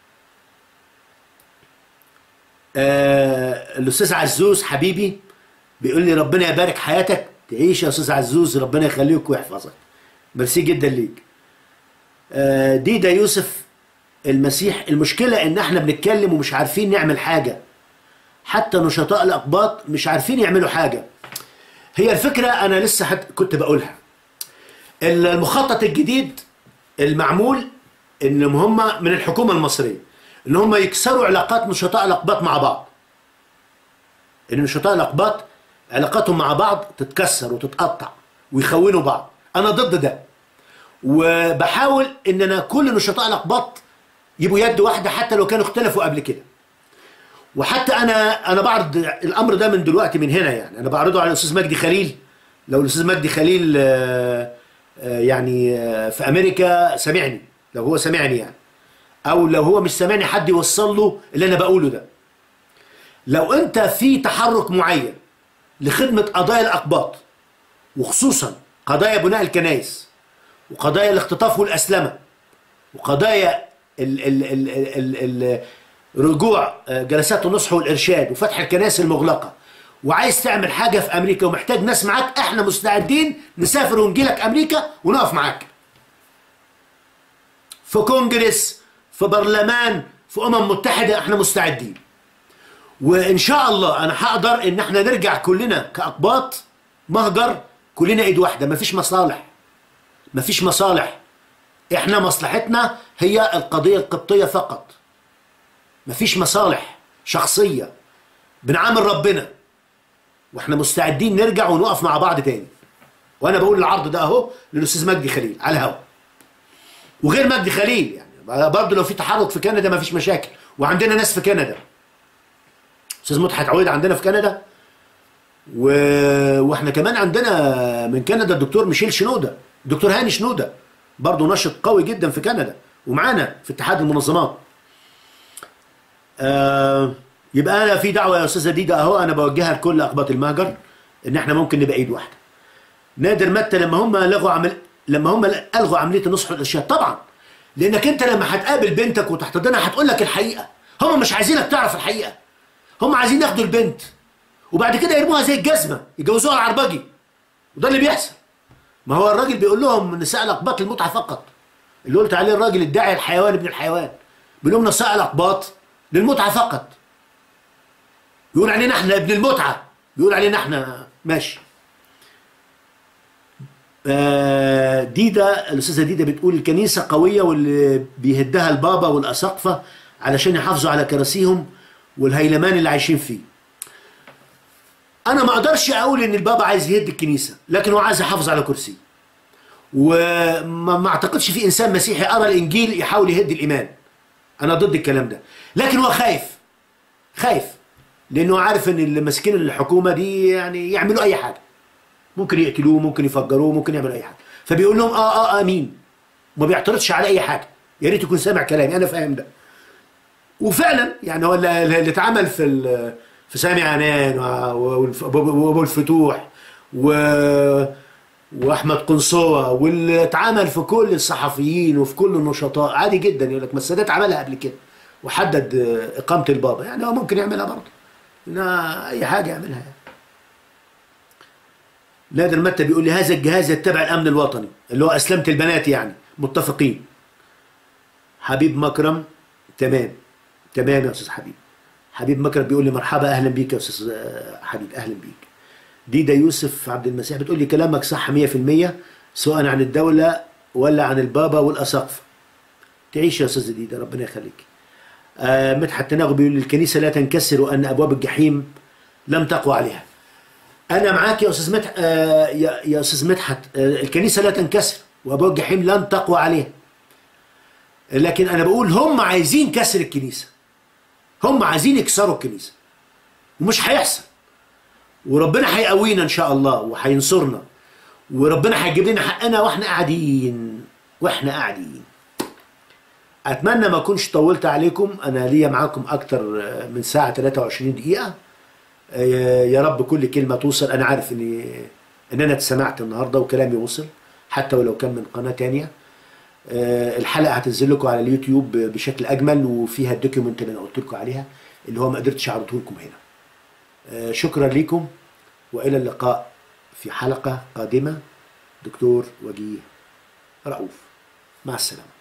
آه الاستاذ عزوز حبيبي بيقول لي ربنا يبارك حياتك تعيش يا استاذ عزوز ربنا يخليك ويحفظك ميرسي جدا ليك آه ديدا يوسف المسيح المشكلة ان احنا بنتكلم ومش عارفين نعمل حاجة حتى نشطاء الاقباط مش عارفين يعملوا حاجة هي الفكرة انا لسه حد كنت بقولها المخطط الجديد المعمول ان هم من الحكومة المصرية ان هم يكسروا علاقات نشطاء الاقباط مع بعض ان نشطاء الاقباط علاقاتهم مع بعض تتكسر وتتقطع ويخونوا بعض انا ضد ده وبحاول ان انا كل نشطاء الاقباط يبقوا يد واحده حتى لو كانوا اختلفوا قبل كده وحتى انا انا بعرض الامر ده من دلوقتي من هنا يعني انا بعرضه على الاستاذ مجدي خليل لو الاستاذ مجدي خليل آه، آه، يعني آه، في امريكا سمعني لو هو سمعني يعني او لو هو مش سامعني حد يوصل له اللي انا بقوله ده لو انت في تحرك معين لخدمه قضايا الاقباط وخصوصا قضايا بناء الكنائس وقضايا الاختطاف والاسلمه وقضايا ال ال ال ال ال رجوع جلسات النصح والارشاد وفتح الكنائس المغلقه وعايز تعمل حاجه في امريكا ومحتاج ناس معاك احنا مستعدين نسافر ونجي لك امريكا ونقف معاك في كونجرس في برلمان في امم متحده احنا مستعدين وان شاء الله انا هقدر ان احنا نرجع كلنا كاقباط مهجر كلنا ايد واحده مفيش مصالح مفيش مصالح احنا مصلحتنا هي القضيه القبطيه فقط مفيش مصالح شخصيه بنعامل ربنا واحنا مستعدين نرجع ونقف مع بعض تاني وانا بقول العرض ده اهو للاستاذ مجدي خليل على الهوا وغير مجدي خليل يعني برضه لو في تحرك في كندا مفيش مشاكل وعندنا ناس في كندا استاذ مدحت عويد عندنا في كندا و... واحنا كمان عندنا من كندا الدكتور ميشيل شنوده الدكتور هاني شنوده برضه نشط قوي جدا في كندا ومعانا في اتحاد المنظمات آه يبقى انا في دعوه يا استاذه ديدا اهو انا بوجهها لكل اقباط المهجر ان احنا ممكن نبقى ايد واحده نادر متى لما هم لغوا عمل لما هم الغوا عمليه النصح والارشاد طبعا لانك انت لما هتقابل بنتك وتحتضنها هتقول لك الحقيقه هم مش عايزينك تعرف الحقيقه هم عايزين ياخدوا البنت وبعد كده يرموها زي الجزمه يجوزوها العربجي وده اللي بيحصل ما هو الراجل بيقول لهم نساء الاقباط للمتعه فقط اللي قلت عليه الراجل الداعي الحيوان ابن الحيوان بيقول لهم نساء الاقباط للمتعه فقط يقول علينا احنا ابن المتعه بيقول علينا احنا ماشي آه، ديدا الاستاذه ديدا بتقول الكنيسه قويه واللي بيهدها البابا والاساقفه علشان يحافظوا على كراسيهم والهيلمان اللي عايشين فيه انا ما اقدرش اقول ان البابا عايز يهد الكنيسه لكن هو عايز يحافظ على كرسيه وما ما اعتقدش في انسان مسيحي قرا الانجيل يحاول يهد الايمان انا ضد الكلام ده لكن هو خايف خايف لانه عارف ان اللي ماسكين الحكومه دي يعني يعملوا اي حاجه ممكن يقتلوه ممكن يفجروه ممكن يعملوا اي حاجه فبيقول لهم اه اه امين ما بيعترضش على اي حاجه يا ريت يكون سامع كلامي انا فاهم ده وفعلا يعني هو اللي اللي اتعمل في ال- في سامي عنان و- والف- وابو الفتوح و واحمد قنصوه واللي اتعمل في كل الصحفيين وفي كل النشطاء عادي جدا يقول لك ما السادات عملها قبل كده وحدد آه، اقامه البابا يعني هو ممكن يعملها برضه إنها اي حاجه يعملها يعني. نادر متى بيقول لي هذا الجهاز يتبع الامن الوطني اللي هو اسلمه البنات يعني متفقين حبيب مكرم تمام تمام يا استاذ حبيب حبيب مكرم بيقول لي مرحبا اهلا بيك يا استاذ آه، حبيب اهلا بيك ديدا يوسف عبد المسيح بتقول لي كلامك صح 100% سواء عن الدولة ولا عن البابا والأساقفة تعيش يا أستاذ ديدا ربنا يخليك آه مدحت تناغي بيقول لي الكنيسة لا تنكسر وأن أبواب الجحيم لم تقوى عليها أنا معاك يا أستاذ مدحت آه يا, يا أستاذ مدحت آه الكنيسة لا تنكسر وأبواب الجحيم لن تقوى عليها لكن أنا بقول هم عايزين كسر الكنيسة هم عايزين يكسروا الكنيسة ومش هيحصل وربنا هيقوينا ان شاء الله وهينصرنا وربنا هيجيب لنا حقنا واحنا قاعدين واحنا قاعدين اتمنى ما اكونش طولت عليكم انا ليا معاكم اكتر من ساعه 23 دقيقه آه، يا رب كل كلمه توصل انا عارف اني ان انا اتسمعت النهارده وكلامي وصل حتى ولو كان من قناه تانية آه، الحلقه هتنزل لكم على اليوتيوب بشكل اجمل وفيها الدوكيومنت اللي انا قلت لكم عليها اللي هو ما قدرتش اعرضه لكم هنا آه، شكرا لكم والى اللقاء في حلقه قادمه دكتور وجيه رؤوف مع السلامه